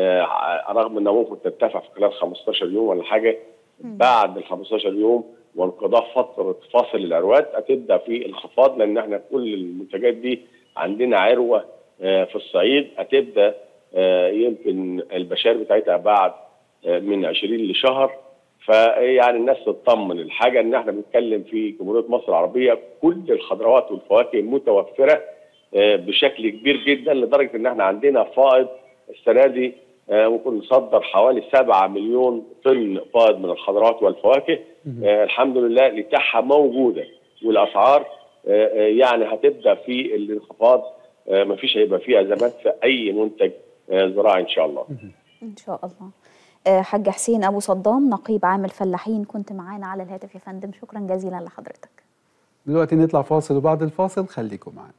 آه، رغم انها ممكن ترتفع في خلال 15 يوم ولا حاجه بعد ال 15 يوم وانقضاء فتره فصل العروات هتبدا في انخفاض لان احنا كل المنتجات دي عندنا عروه آه، في الصعيد هتبدا آه، يمكن البشائر بتاعتها بعد آه، من 20 لشهر فيعني الناس تطمن الحاجه ان احنا بنتكلم في جمهوريه مصر العربيه كل الخضروات والفواكه متوفره آه، بشكل كبير جدا لدرجه ان احنا عندنا فائض السنه دي آه، ممكن نصدر حوالي 7 مليون طن فائض من الخضروات والفواكه آه، الحمد لله الاتاحه موجوده والاسعار آه، آه، يعني هتبدا في الانخفاض آه، مفيش هيبقى فيه ازمات في اي منتج آه، زراعي ان شاء الله ان شاء الله آه حاج حسين ابو صدام نقيب عام الفلاحين كنت معانا على الهاتف يا فندم شكرا جزيلا لحضرتك دلوقتي نطلع فاصل وبعد الفاصل خليكم معانا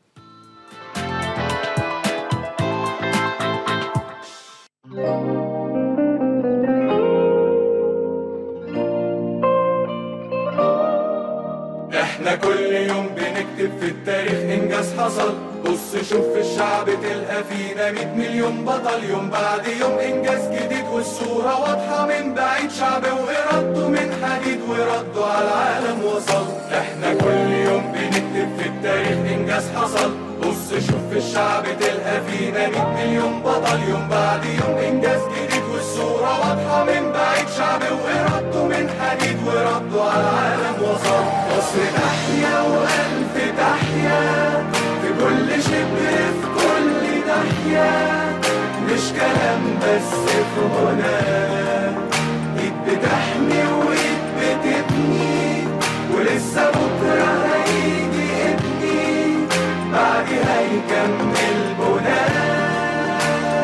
احنا كل يوم بنكتب في التاريخ انجاز حصل بص شوف في الشعب تلقى فينا 100 مليون بطل يوم بعد يوم انجاز جديد والصورة واضحة من بعيد شعب وإرادته من حديد وردوا على العالم وصل احنا كل يوم بنكتب في التاريخ انجاز حصل بص شوف في الشعب تلقى فينا 100 مليون بطل يوم بعد يوم انجاز جديد والصورة واضحة من بعيد شعب وإرادته من حديد وردوا على العالم وصل مصر تحيا وألف تحيا في كل شبر في كل ناحية مش كلام بس في هنا ايد بتحمي وايد بتبني ولسه بكرة هيجي ابني بعد هيكمل بناء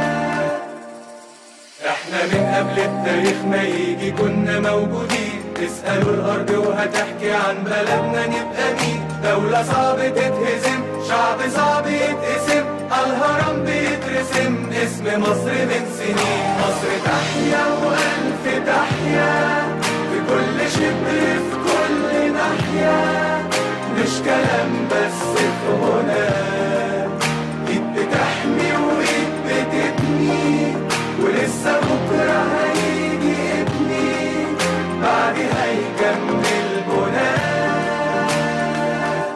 احنا من قبل التاريخ ما يجي كنا موجودين تسألوا الأرض وهتحكي عن بلدنا نبقى مين دولة صعب تتهزم شعب صعب يتقسم الهرم بيترسم اسم مصر من سنين مصر تحيا وألف تحيا في كل شبر في كل ناحية مش كلام بس في هنا ايد بتحمي وايد بتبني ولسه بكره هيجي ابني بعد هيكمل بناء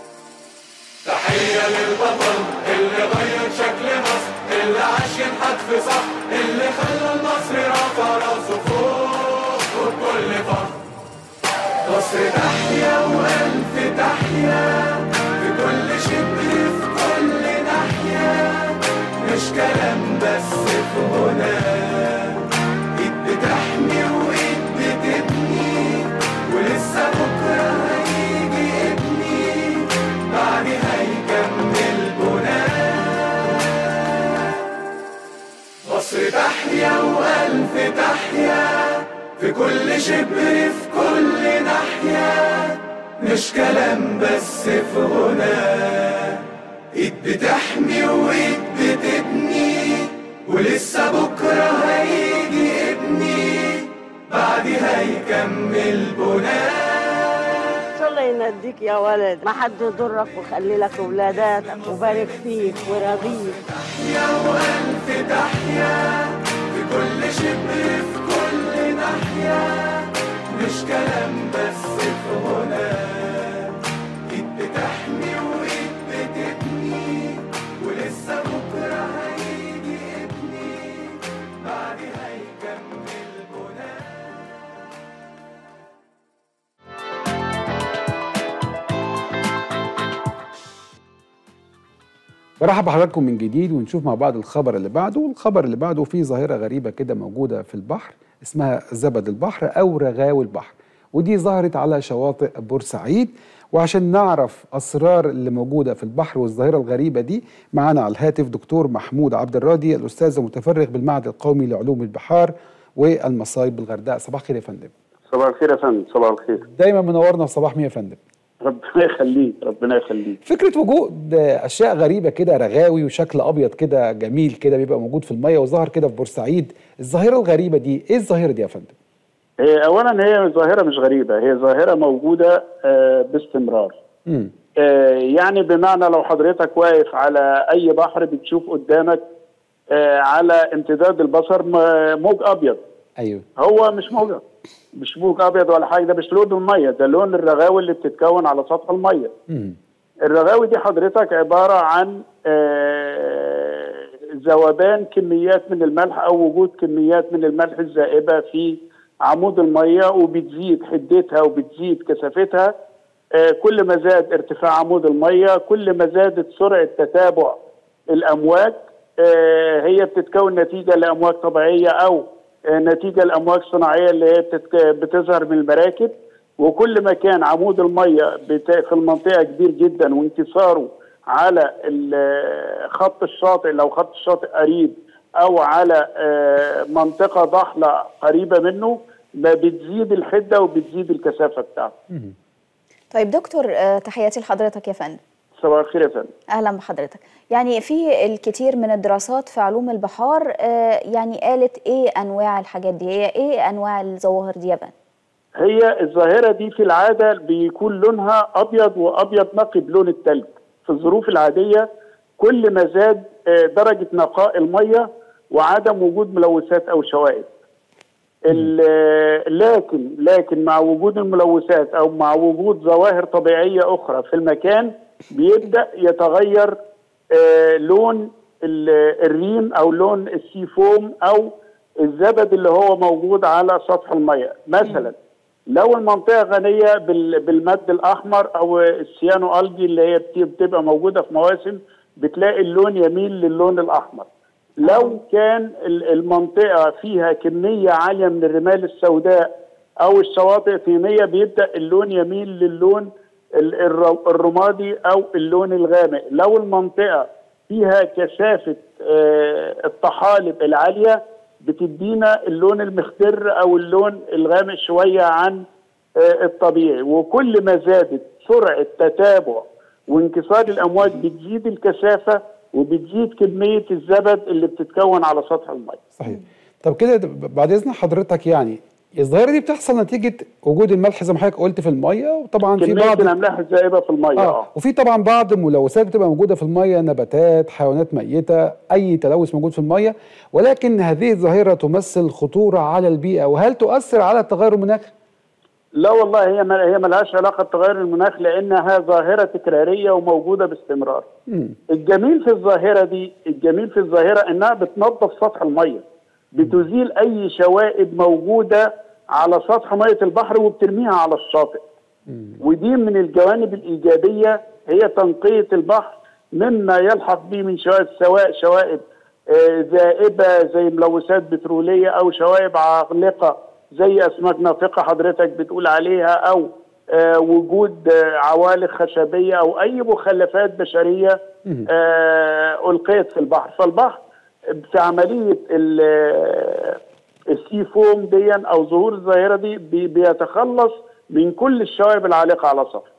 تحية للبطل اللي غير شكل مصر اللي عاش ينحت في صح اللي خلى المصري رافع راسه فوق وبكل فخر مصر تحيا وألف تحيا في كل شبر في كل ناحية مش كلام بس في هنا ايد بتحمي وايد بتبني ولسه بكرة هيجي ابني بعد هيكمل بناء مصر تحيا وألف تحيا في كل شبر في كل ناحية مش كلام بس في غنى ايد بتحمي وايد بتبني ولسه بكرة هيجي ابني بعد هيكمل بناء الله يناديك يا ولد ما حد يضرك وخلي لك ولاداتك وبارك فيك ورضيك تحيا وألف تحيا في كل شبر في كل ناحية مش كلام بس في هنا إيد بتحمي وإيد بتبني ولسه بكرة هيجي ابني بعد هيكمل بنا برحب بحضراتكم من جديد ونشوف مع بعض الخبر اللي بعده والخبر اللي بعده فيه ظاهرة غريبة كده موجودة في البحر اسمها زبد البحر أو رغاوي البحر ودي ظهرت على شواطئ بورسعيد وعشان نعرف أسرار اللي موجودة في البحر والظاهرة الغريبة دي معانا على الهاتف دكتور محمود عبد الراضي الأستاذ المتفرغ بالمعهد القومي لعلوم البحار والمصايب بالغردقة صباح الخير يا فندم صباح الخير يا فندم صباح الخير دايما منورنا في صباح مية يا فندم ربنا يخليك ربنا يخليك فكرة وجود اشياء غريبه كده رغاوي وشكل ابيض كده جميل كده بيبقى موجود في الميه وظهر كده في بورسعيد الظاهره الغريبه دي ايه الظاهره دي يا فندم هي اولا هي ظاهره مش غريبه هي ظاهره موجوده آه، باستمرار امم آه، يعني بمعنى لو حضرتك واقف على اي بحر بتشوف قدامك آه، على امتداد البصر م- موج ابيض ايوه هو مش موج مش موج ابيض ولا حاجه ده مش لون الميه ده لون الرغاوي اللي بتتكون على سطح الميه امم الرغاوي دي حضرتك عبارة عن آه، ذوبان كميات من الملح أو وجود كميات من الملح الزائبة في عمود المية وبتزيد حدتها وبتزيد كثافتها آه، كل ما زاد ارتفاع عمود المية كل ما زادت سرعة تتابع الأمواج آه، هي بتتكون نتيجة لأمواج طبيعية أو آه، نتيجة لأمواج صناعية اللي هي بتتك- بتظهر من المراكب وكل ما كان عمود الميه بتا- في المنطقه كبير جدا وانكساره على ال- خط الشاطئ لو خط الشاطئ قريب او على آه، منطقه ضحله قريبه منه ما بتزيد الحده وبتزيد الكثافه بتاعته. طيب دكتور آه، تحياتي لحضرتك يا فندم صباح الخير يا فندم. اهلا بحضرتك يعني في الكثير من الدراسات في علوم البحار آه، يعني قالت ايه انواع الحاجات دي هي ايه انواع الظواهر دي يا فندم هي الظاهره دي في العاده بيكون لونها ابيض وابيض نقي بلون التلج. في الظروف العاديه كل ما زاد آه، درجه نقاء الميه وعدم وجود ملوثات او شوائب. ال- لكن لكن مع وجود الملوثات او مع وجود ظواهر طبيعيه اخرى في المكان بيبدا يتغير آه، لون ال- الريم او لون السيفوم او الزبد اللي هو موجود على سطح الميه مثلا لو المنطقه غنيه بال- بالمد الاحمر او السيانو الجي اللي هي بت- بتبقى موجوده في مواسم بتلاقي اللون يميل للون الاحمر لو كان ال- المنطقه فيها كميه عاليه من الرمال السوداء او الشواطئ طينيه بيبدا اللون يميل للون ال- الر- الرمادي او اللون الغامق لو المنطقه فيها كثافه آه، الطحالب العاليه بتدينا اللون المخضر او اللون الغامق شويه عن آه، الطبيعي وكل ما زادت سرعه تتابع وانكسار الامواج بتزيد الكثافه وبتزيد كميه الزبد اللي بتتكون على سطح الميه صحيح طب كده بعد اذن حضرتك يعني الظاهره دي بتحصل نتيجه وجود الملح زي ما حضرتك قلت في الميه وطبعا في كميه بعض الاملاح الزائبه في الميه اه اه وفي طبعا بعض الملوثات بتبقى موجوده في الميه نباتات حيوانات ميته اي تلوث موجود في الميه ولكن هذه الظاهره تمثل خطوره على البيئه وهل تؤثر على التغير المناخي لا والله هي ما هي ملهاش علاقه بتغير المناخ لانها ظاهره تكراريه وموجوده باستمرار. مم. الجميل في الظاهره دي الجميل في الظاهره انها بتنظف سطح الميه بتزيل اي شوائب موجوده على سطح ميه البحر وبترميها على الشاطئ. ودي من الجوانب الايجابيه هي تنقيه البحر مما يلحق به من شوائب سواء شوائب آه، ذائبه زي ملوثات بتروليه او شوائب عالقه زي اسماك نافقه حضرتك بتقول عليها او آه، وجود آه، عوالق خشبيه او اي مخلفات بشريه آه، القيت في البحر فالبحر في عمليه ال- آه، السي فوم دي او ظهور الظاهره دي بي- بيتخلص من كل الشوائب العالقه على سطح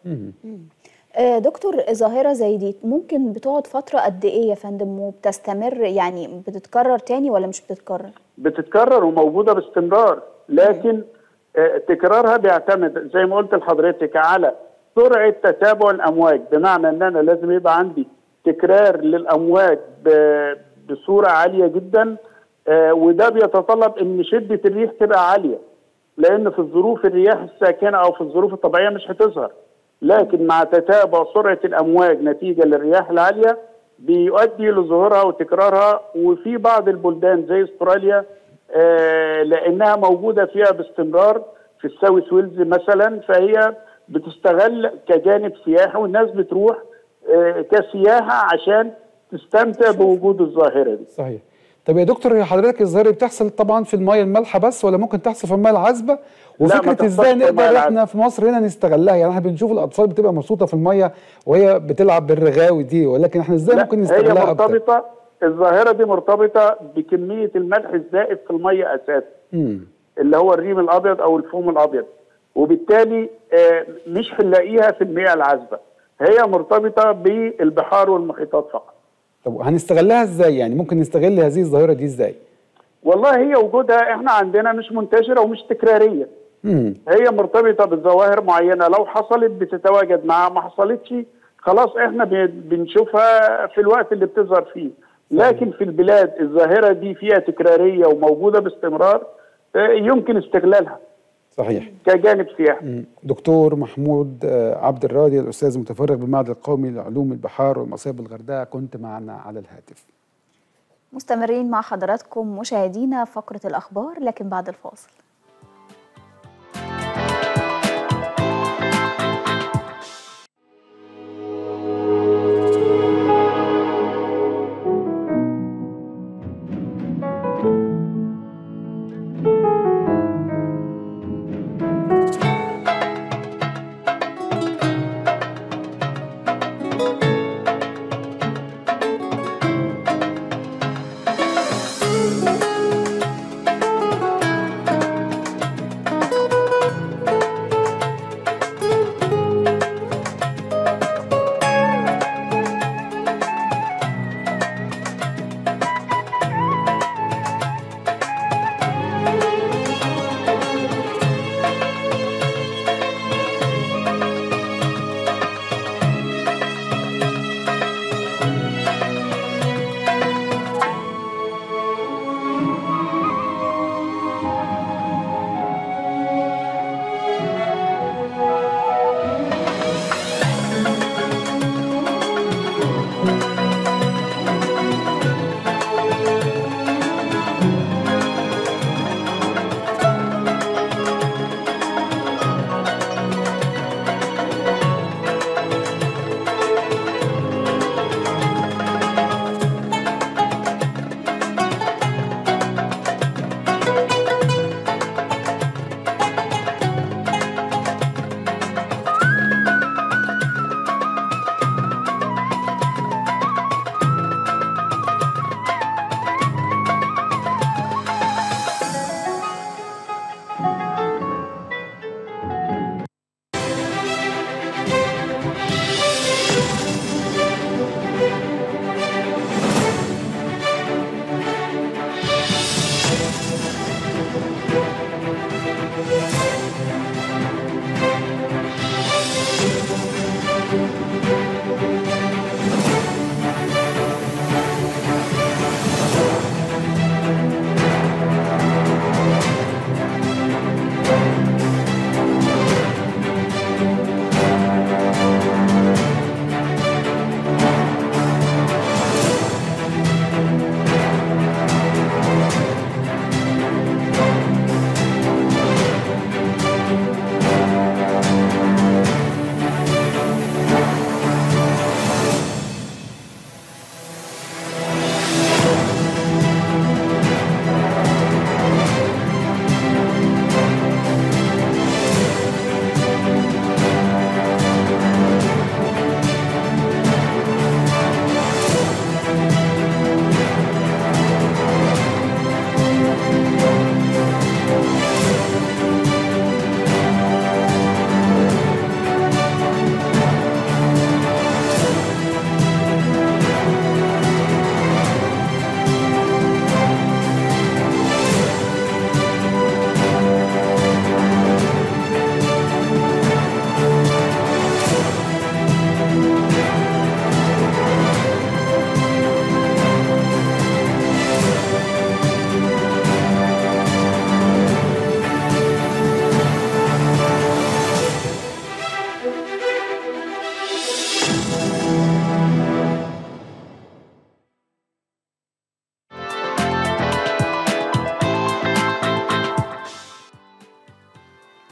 آه، دكتور ظاهرة زي دي ممكن بتقعد فترة قد ايه يا فندم وبتستمر يعني بتتكرر تاني ولا مش بتتكرر؟ بتتكرر وموجوده باستمرار لكن آه، تكرارها بيعتمد زي ما قلت لحضرتك على سرعه تتابع الامواج بمعنى ان انا لازم يبقى عندي تكرار للامواج ب- بصوره عاليه جدا آه، وده بيتطلب ان شده الريح تبقى عاليه لان في الظروف الرياح الساكنه او في الظروف الطبيعيه مش هتظهر لكن مع تتابع سرعه الامواج نتيجه للرياح العاليه بيؤدي لظهورها وتكرارها وفي بعض البلدان زي استراليا آه، لانها موجوده فيها باستمرار في الساوث ويلز مثلا فهي بتستغل كجانب سياحي والناس بتروح آه، كسياحه عشان تستمتع بوجود الظاهره دي صحيح طب يا دكتور حضرتك الظاهره دي بتحصل طبعا في الميه المالحه بس ولا ممكن تحصل في الميه العذبه ما وفكره تحصلش ازاي في المية نقدر العذبة. احنا في مصر هنا نستغلها يعني احنا بنشوف الاطفال بتبقى مبسوطه في الميه وهي بتلعب بالرغاوي دي ولكن احنا ازاي لا، ممكن هي نستغلها اكتر مرتبطه الظاهره دي مرتبطه بكميه الملح الزائد في الميه اساسا مم. اللي هو الريم الابيض او الفوم الابيض وبالتالي آه، مش هنلاقيها في المياه العذبه هي مرتبطه بالبحار والمحيطات فقط طب هنستغلها ازاي يعني ممكن نستغل هذه الظاهره دي ازاي والله هي وجودها احنا عندنا مش منتشره ومش تكراريه مم. هي مرتبطه بظواهر معينه لو حصلت بتتواجد معها ما حصلتش خلاص احنا بن- بنشوفها في الوقت اللي بتظهر فيه لكن في البلاد الظاهره دي فيها تكراريه وموجوده باستمرار آه، يمكن استغلالها صحيح كجانب سياحي مم. دكتور محمود آه، عبد الراضي الاستاذ المتفرغ بالمعهد القومي لعلوم البحار والمصايب بالغردقه كنت معنا على الهاتف مستمرين مع حضراتكم مشاهدينا فقرة الأخبار لكن بعد الفاصل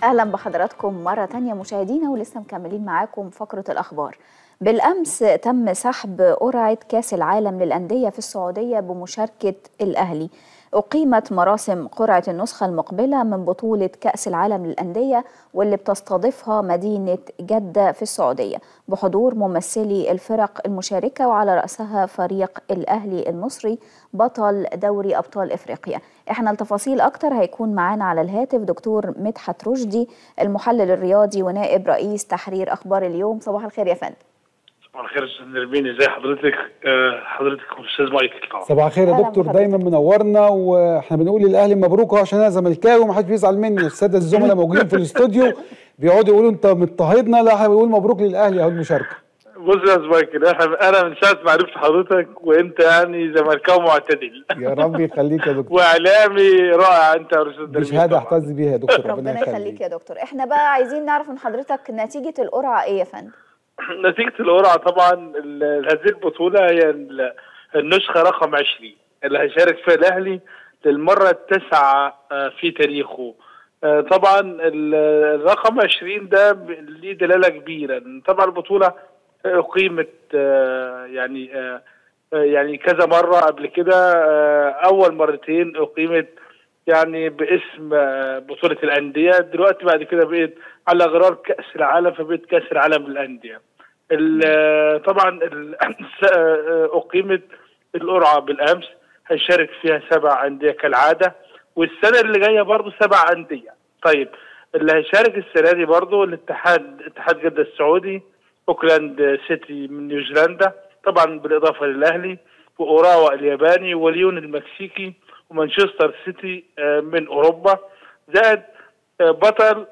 أهلا بحضراتكم مرة تانية مشاهدينا ولسه مكملين معاكم فقرة الأخبار بالأمس تم سحب قرعة كأس العالم للأندية في السعودية بمشاركة الأهلي أقيمت مراسم قرعة النسخة المقبلة من بطولة كأس العالم للأندية واللي بتستضيفها مدينة جدة في السعودية بحضور ممثلي الفرق المشاركة وعلى رأسها فريق الأهلي المصري بطل دوري أبطال إفريقيا احنا التفاصيل أكتر هيكون معانا على الهاتف دكتور مدحت رشدي المحلل الرياضي ونائب رئيس تحرير أخبار اليوم صباح الخير يا فندم صباح الخير يا استاذ نرمين ازي حضرتك آه، حضرتك استاذ مايكل طبعا صباح الخير يا أهلا دكتور بحضرتك. دايما منورنا واحنا بنقول للاهلي مبروك اهو عشان انا زملكاوي ومحدش بيزعل مني الساده الزملاء موجودين في الاستوديو بيقعدوا يقولوا انت مضطهدنا لا احنا بنقول مبروك للاهلي اهو المشاركه بص يا استاذ مايكل احنا انا من ساعه ما عرفت حضرتك وانت يعني زملكاوي معتدل يا رب يخليك يا دكتور واعلامي رائع انت يا استاذ دي نرمين شهاده طبعاً. احتز بيها يا دكتور ربنا ربنا يخليك يخليك يا دكتور احنا بقى عايزين نعرف من حضرتك نتيجة القرعة ايه يا فندم نتيجه القرعه طبعا ال- هذه البطوله هي ال- النسخه رقم 20 اللي هيشارك فيها الاهلي للمره التاسعه آه، في تاريخه آه، طبعا ال- الرقم 20 ده ب- ليه دلاله كبيره طبعا البطوله اقيمت آه، يعني آه، آه، يعني كذا مره قبل كده آه، اول مرتين اقيمت يعني باسم آه، بطوله الانديه دلوقتي بعد كده بقت على غرار كاس العالم فبقت كاس العالم للانديه ال- آه، طبعا ال- س- آه، اقيمت القرعه بالامس هيشارك فيها سبع انديه كالعاده والسنه اللي جايه برضو سبع انديه طيب اللي هيشارك السنه دي برضو الاتحاد اتحاد جده السعودي اوكلاند سيتي من نيوزيلندا طبعا بالاضافه للاهلي واوراوا الياباني وليون المكسيكي ومانشستر سيتي آه، من اوروبا زائد آه، بطل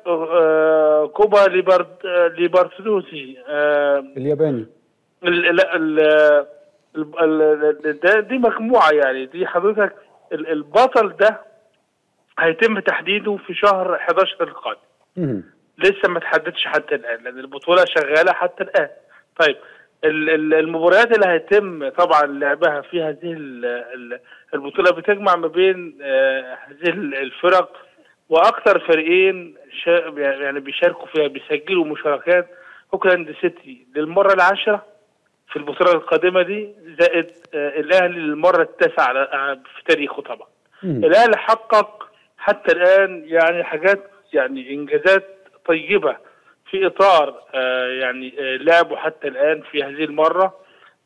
آه، كوبا ليبرت آه، ليبرتادوسي آه، الياباني ال- لا ال ال- ال- ده- دي مجموعه يعني دي حضرتك ال- البطل ده هيتم تحديده في شهر 11 القادم مهم. لسه ما تحددش حتى الان لان البطوله شغاله حتى الان طيب ال- ال- المباريات اللي هيتم طبعا لعبها في هذه ال- ال- البطوله بتجمع ما بين آه، هذه ال- الفرق واكثر فريقين شا- يعني بيشاركوا فيها بيسجلوا مشاركات اوكلاند سيتي للمره العاشره في البطوله القادمه دي زائد آه، الاهلي للمره التاسعه على- آه، في تاريخه طبعا مهم. الاهلي حقق حتى الان يعني حاجات يعني انجازات طيبه في اطار آه يعني آه لعبه حتى الان في هذه المره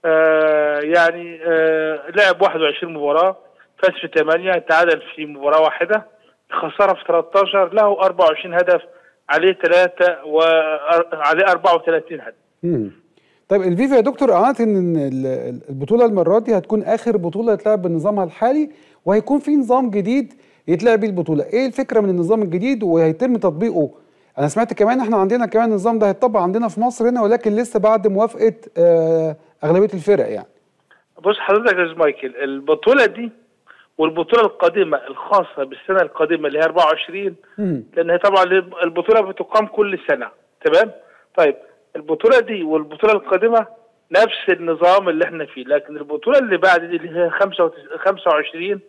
آه يعني آه لعب 21 مباراه فاز في 8 تعادل في مباراه واحده خساره في 13 له 24 هدف عليه 3 وعليه 34 هدف مم. طيب الفيفا يا دكتور اعلنت ان ال- البطوله المره دي هتكون اخر بطوله يتلعب بنظامها الحالي وهيكون في نظام جديد يتلعب بيه البطوله ايه الفكره من النظام الجديد وهيتم تطبيقه انا سمعت كمان احنا عندنا كمان النظام ده هيتطبق عندنا في مصر هنا ولكن لسه بعد موافقه آه اغلبيه الفرق يعني بص حضرتك يا أستاذ مايكل البطوله دي والبطوله القادمه الخاصه بالسنه القادمه اللي هي 24 مم. لان هي طبعا البطوله بتقام كل سنه تمام طيب البطوله دي والبطوله القادمه نفس النظام اللي احنا فيه لكن البطوله اللي بعد دي اللي هي 25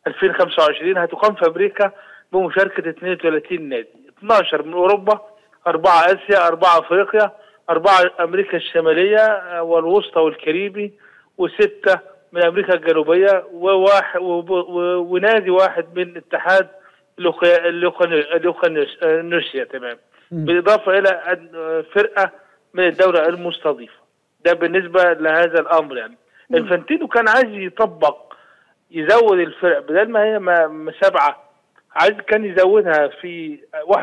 2025 هتقام في امريكا بمشاركه 32 نادي 12 من اوروبا أربعة آسيا أربعة أفريقيا أربعة أمريكا الشمالية آه، والوسطى والكاريبي وستة من أمريكا الجنوبية وواحد وب- و- ونادي واحد من اتحاد لوقا- لوقا- لوقانيوسيا تمام بالإضافة إلى أن- آه، فرقة من الدولة المستضيفة ده بالنسبة لهذا الأمر يعني انفانتينو كان عايز يطبق يزود الفرق بدل ما هي ما ما سبعة عايز كان يزودها في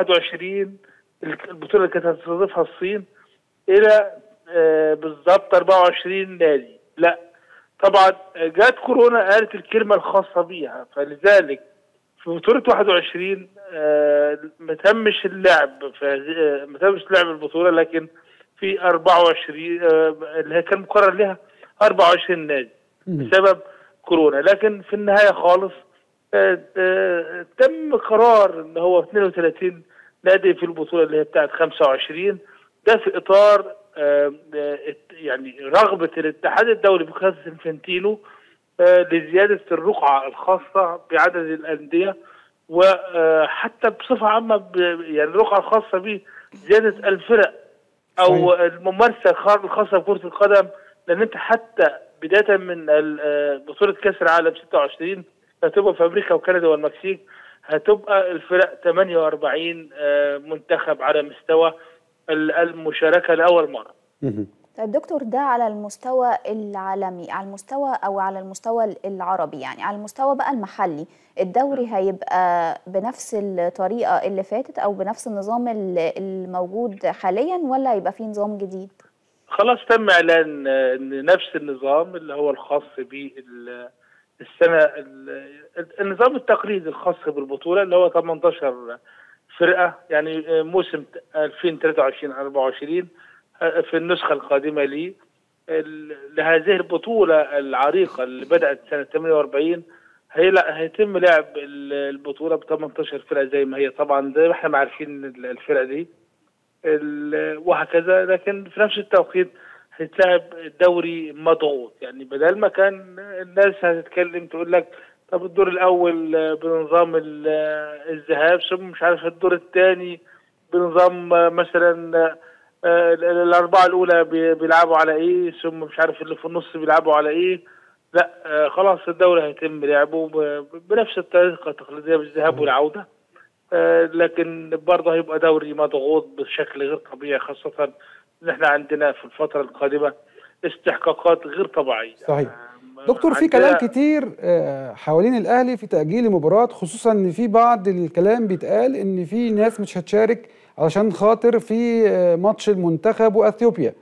21 البطولة اللي كانت هتستضيفها الصين إلى آه، بالظبط 24 نادي لا طبعا جات كورونا قالت الكلمة الخاصة بيها فلذلك في بطولة 21 آه، ما تمش اللعب في هذه- آه، ما تمش لعب البطولة لكن في 24 آه، اللي هي كان مقرر لها 24 نادي بسبب كورونا لكن في النهاية خالص آه، آه، تم قرار ان هو 32 نادي في البطولة اللي هي بتاعت 25 ده في اطار آه، آه، يعني رغبة الاتحاد الدولي بقيادة انفانتينو آه، لزيادة الرقعة الخاصة بعدد الأندية وحتى بصفه عامه ب- يعني الرقعه الخاصه به زياده الفرق او صحيح. الممارسه الخا- الخاصه بكره القدم لان انت حتى بدايه من ال- آه، بطوله كاس العالم 26 هتبقى في امريكا وكندا والمكسيك هتبقى الفرق 48 آه، منتخب على مستوى ال- المشاركه لاول مره مهم. طيب دكتور ده على المستوى العالمي على المستوى او على المستوى العربي يعني على المستوى بقى المحلي الدوري هيبقى بنفس الطريقة اللي فاتت او بنفس النظام ال- الموجود حاليا ولا هيبقى فيه نظام جديد خلاص تم اعلان آه، ان نفس النظام اللي هو الخاص بالسنه النظام التقليدي الخاص بالبطوله اللي هو 18 فرقه يعني آه، موسم 2023 24 آه، في النسخه القادمه ليه ال- لهذه البطوله العريقه اللي بدات سنه 48 هيلا- هيتم لعب ال- البطوله ب 18 فرقه زي ما هي طبعا زي ما احنا عارفين ال- الفرق دي ال- وهكذا لكن في نفس التوقيت هيتلعب دوري مضغوط يعني بدل ما كان الناس هتتكلم تقول لك طب الدور الاول آه، بنظام ال- آه، الذهاب ثم مش عارف الدور الثاني بنظام آه، مثلا آه، آه، الاربعه الاولى بي- بيلعبوا على ايه ثم مش عارف اللي في النص بيلعبوا على ايه لا آه، خلاص الدوري هيتم لعبه ب- بنفس الطريقه التقليديه بالذهاب والعوده آه، لكن برضه هيبقى دوري مضغوط بشكل غير طبيعي خاصة ان احنا عندنا في الفترة القادمة استحقاقات غير طبيعية صحيح دكتور في عندنا- كلام كتير آه، حوالين الاهلي في تاجيل المباراه خصوصا ان في بعض الكلام بيتقال ان في ناس مش هتشارك علشان خاطر في آه، ماتش المنتخب واثيوبيا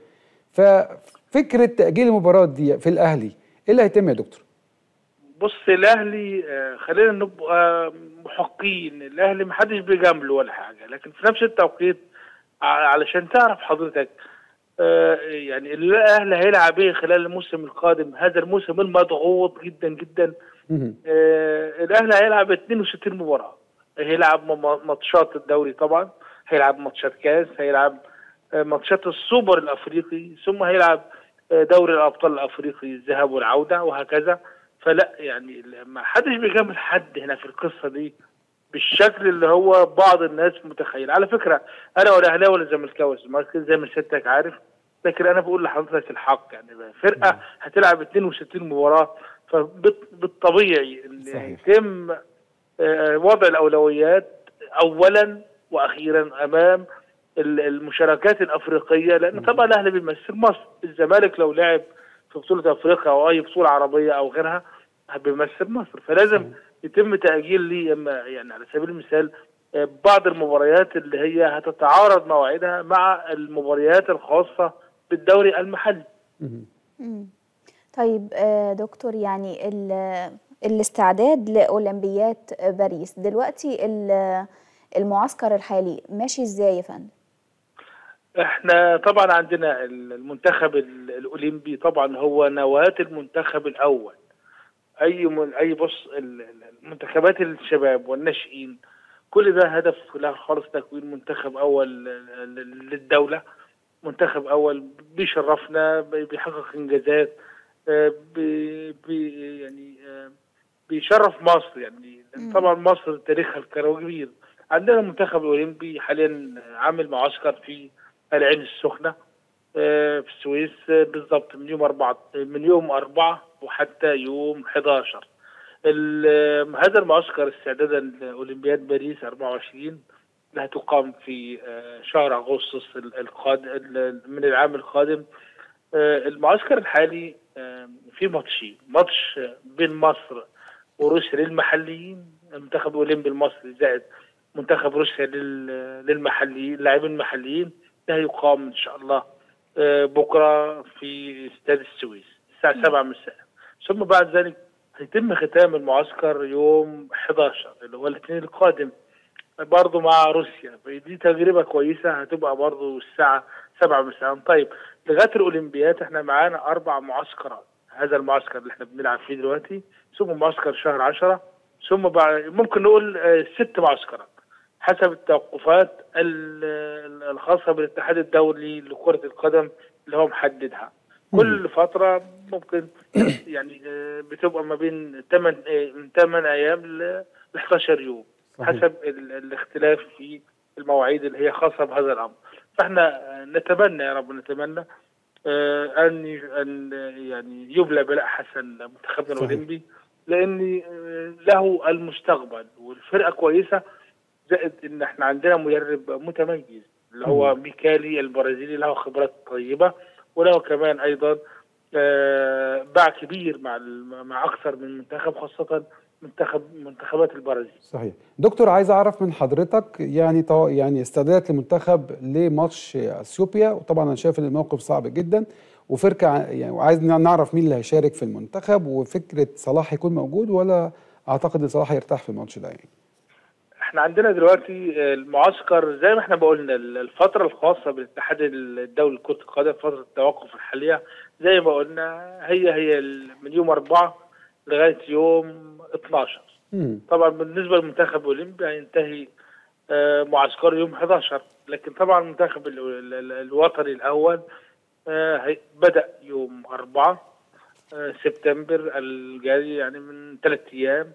ففكره تاجيل المباراه دي في الاهلي ايه اللي هيتم يا دكتور بص الاهلي آه، خلينا نبقى محقين الاهلي محدش بيجامله ولا حاجة لكن في نفس التوقيت ع- علشان تعرف حضرتك آه، يعني الاهلي هيلعب ايه خلال الموسم القادم هذا الموسم المضغوط جدا جدا مهم. آه، الاهلي هيلعب 62 مباراه هيلعب م- ماتشات الدوري طبعا هيلعب ماتشات كاس هيلعب آه، ماتشات السوبر الافريقي ثم هيلعب آه، دوري الابطال الافريقي الذهاب والعوده وهكذا فلا يعني ما حدش بيجامل حد هنا في القصه دي بالشكل اللي هو بعض الناس متخيل على فكره انا ولا اهلاوي ولا زملكاوي زي ما سيادتك عارف لكن انا بقول لحضرتك الحق يعني فرقه هتلعب 62 مباراه فبالطبيعي ان صحيح. يتم آه، وضع الاولويات اولا واخيرا امام ال- المشاركات الافريقيه لان طبعا الاهلي بيمثل مصر الزمالك لو لعب في بطوله افريقيا او اي بطوله عربيه او غيرها بيمثل مصر فلازم يتم تاجيل لي أما- يعني على سبيل المثال آه، بعض المباريات اللي هي هتتعارض مواعيدها مع المباريات الخاصه بالدوري المحلي مهم. مم. طيب آه، دكتور يعني ال- الاستعداد لأولمبياد باريس دلوقتي ال- المعسكر الحالي ماشي ازاي يا فندم؟ احنا طبعا عندنا المنتخب ال- الاولمبي طبعا هو نواه المنتخب الاول اي من اي بص ال- ال- المنتخبات الشباب والناشئين كل ده هدف له خالص تكوين منتخب اول ل- ل- للدوله منتخب اول بيشرفنا بي- بيحقق انجازات آه، بي بي يعني آه، بيشرف مصر يعني طبعا مصر تاريخها الكروي كبير عندنا المنتخب الاولمبي حاليا عامل معسكر في العين السخنه آه، في السويس آه، بالضبط من يوم أربعة من يوم أربعة وحتى يوم 11 ال- آه، هذا المعسكر استعدادا لأولمبياد باريس 24 اللي هتقام في آه، شهر أغسطس القادم من العام القادم آه، المعسكر الحالي آه، في ماتشين ماتش آه، بين مصر وروسيا للمحليين المنتخب الاولمبي المصري زائد منتخب روسيا لل- للمحليين اللاعبين المحليين ده هيقام ان شاء الله آه، بكره في استاد السويس الساعه 7 مساء ثم بعد ذلك هيتم ختام المعسكر يوم 11 اللي هو الاثنين القادم برضه مع روسيا دي تجربه كويسه هتبقى برضه الساعه 7 مساء طيب لغايه الاولمبياد احنا معانا اربع معسكرات هذا المعسكر اللي احنا بنلعب فيه دلوقتي ثم معسكر شهر 10 ثم بعد ممكن نقول آه، ست معسكرات حسب التوقفات ال- ال- الخاصه بالاتحاد الدولي لكره القدم اللي هو محددها كل فتره ممكن يعني آه، بتبقى ما بين 8 من 8 ايام ل 11 يوم صحيح. حسب ال- الاختلاف في المواعيد اللي هي خاصه بهذا الامر فاحنا آه، نتمنى يا رب نتمنى آه، ان ي- ان يعني يبلى بلاء حسن منتخبنا صحيح. الاولمبي لان آه، له المستقبل والفرقه كويسه زائد ان احنا عندنا مدرب متميز اللي هو ميكالي البرازيلي له خبرات طيبه وله كمان ايضا آه، باع كبير مع الم- مع اكثر من منتخب خاصه منتخب منتخبات البرازيل صحيح دكتور عايز اعرف من حضرتك يعني طو... يعني استعدادات المنتخب لماتش اثيوبيا وطبعا انا شايف ان الموقف صعب جدا وفرقه ع- يعني وعايز نعرف مين اللي هيشارك في المنتخب وفكره صلاح يكون موجود ولا اعتقد ان صلاح هيرتاح في الماتش ده يعني احنا عندنا دلوقتي المعسكر زي ما احنا بقولنا الفترة الخاصة بالاتحاد الدولي لكرة القدم فترة التوقف الحالية زي ما قلنا هي هي ال- من يوم أربعة لغاية يوم 12 مم. طبعا بالنسبة للمنتخب الأولمبي هينتهي آه، معسكره يوم 11 لكن طبعا المنتخب ال- ال- ال- الوطني الأول آه، هي- بدأ يوم 4 آه، سبتمبر الجاري يعني من ثلاث أيام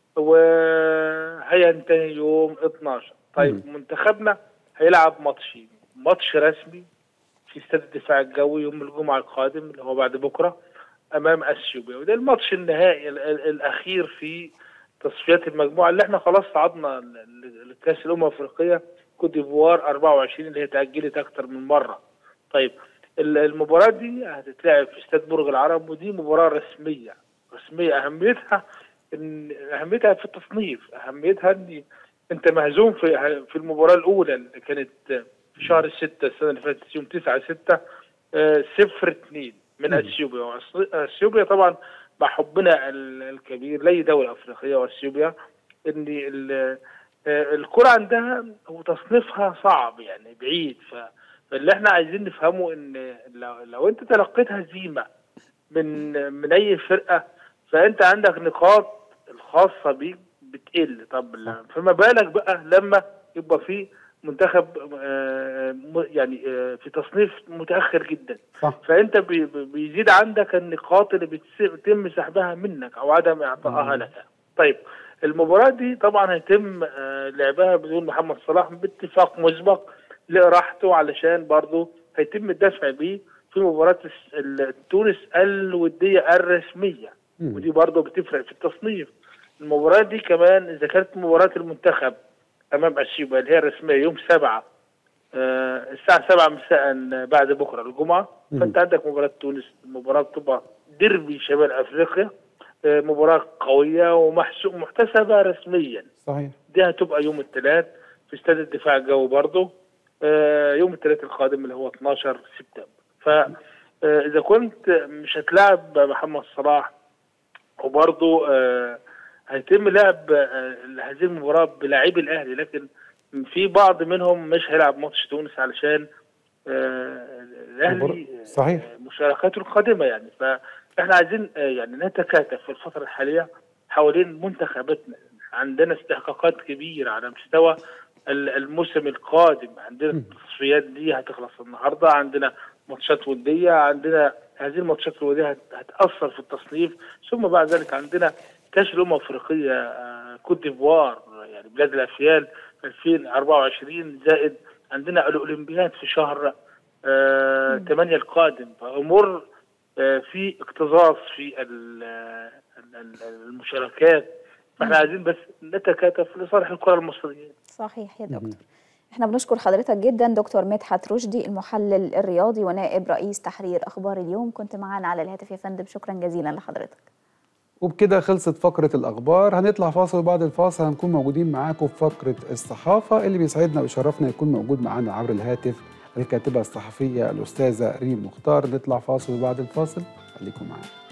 وهينتهي يوم 12 طيب منتخبنا هيلعب ماتشين ماتش رسمي في استاد الدفاع الجوي يوم الجمعة القادم اللي هو بعد بكرة أمام أثيوبيا وده الماتش النهائي ال- ال- الأخير في تصفيات المجموعة اللي احنا خلاص صعدنا ل- ل- لكأس الأمم الأفريقية كوت ديفوار 24 اللي هي تأجلت أكتر من مرة طيب ال- المباراة دي هتتلعب في استاد برج العرب ودي مباراة رسمية رسمية أهميتها إن أهميتها في التصنيف أهميتها إن أنت مهزوم في في المباراة الأولى اللي كانت في شهر ستة السنة اللي فاتت يوم 9 6 آه، صفر اتنين من اثيوبيا وأص- اثيوبيا طبعا مع حبنا ال- الكبير لاي دوله افريقيه واثيوبيا ان ال- آه، الكره عندها وتصنيفها صعب يعني بعيد ف فاللي احنا عايزين نفهمه ان لو, لو انت تلقيت هزيمه من من اي فرقه فانت عندك نقاط الخاصه بيك بتقل طب لا- فما بالك بقى لما يبقى في منتخب آه، م- يعني آه، في تصنيف متاخر جدا صح فانت بي- بي- بيزيد عندك النقاط اللي بتس- بيتم سحبها منك او عدم اعطائها لك طيب المباراة دي طبعا هيتم آه، لعبها بدون محمد صلاح باتفاق مسبق لراحته علشان برضه هيتم الدفع بيه في مباراة الس- ال- تونس الودية الرسمية مم. ودي برضه بتفرق في التصنيف المباراة دي كمان إذا كانت مباراة المنتخب أمام أثيوبيا اللي هي الرسمية يوم سبعة آه، الساعة سبعة مساء بعد بكرة الجمعة مم. فأنت عندك مباراة تونس المباراة بتبقى ديربي شمال أفريقيا آه، مباراة قوية ومحسوب محتسبة رسميا صحيح دي هتبقى يوم الثلاث في استاد الدفاع الجوي برضه آه، يوم الثلاث القادم اللي هو 12 سبتمبر فإذا كنت مش هتلاعب محمد صلاح وبرضه آه، هيتم لعب آه، هذه المباراة بلاعبي الأهلي لكن في بعض منهم مش هيلعب ماتش تونس علشان آه، الأهلي مباراة- صحيح مشاركاته القادمة يعني فإحنا عايزين آه، يعني نتكاتف في الفترة الحالية حوالين منتخباتنا عندنا استحقاقات كبيرة على مستوى ال- الموسم القادم عندنا التصفيات دي هتخلص النهارده عندنا ماتشات ودية عندنا هذه الماتشات الودية هت- هتأثر في التصنيف ثم بعد ذلك عندنا كأس الأمم الأفريقية آه، كوت ديفوار يعني بلاد الأفيال 2024 زائد عندنا الأولمبياد في شهر آه 8 القادم فأمور آه في اكتظاظ في ال- ال- ال- المشاركات فاحنا عايزين بس نتكاتف لصالح الكرة المصرية صحيح يا دكتور احنا بنشكر حضرتك جدا دكتور مدحت رشدي المحلل الرياضي ونائب رئيس تحرير اخبار اليوم كنت معانا على الهاتف يا فندم شكرا جزيلا لحضرتك وبكده خلصت فقرة الأخبار هنطلع فاصل وبعد الفاصل هنكون موجودين معاكم في فقرة الصحافة اللي بيسعدنا ويشرفنا يكون موجود معانا عبر الهاتف الكاتبة الصحفية الأستاذة ريم مختار نطلع فاصل وبعد الفاصل خليكم معانا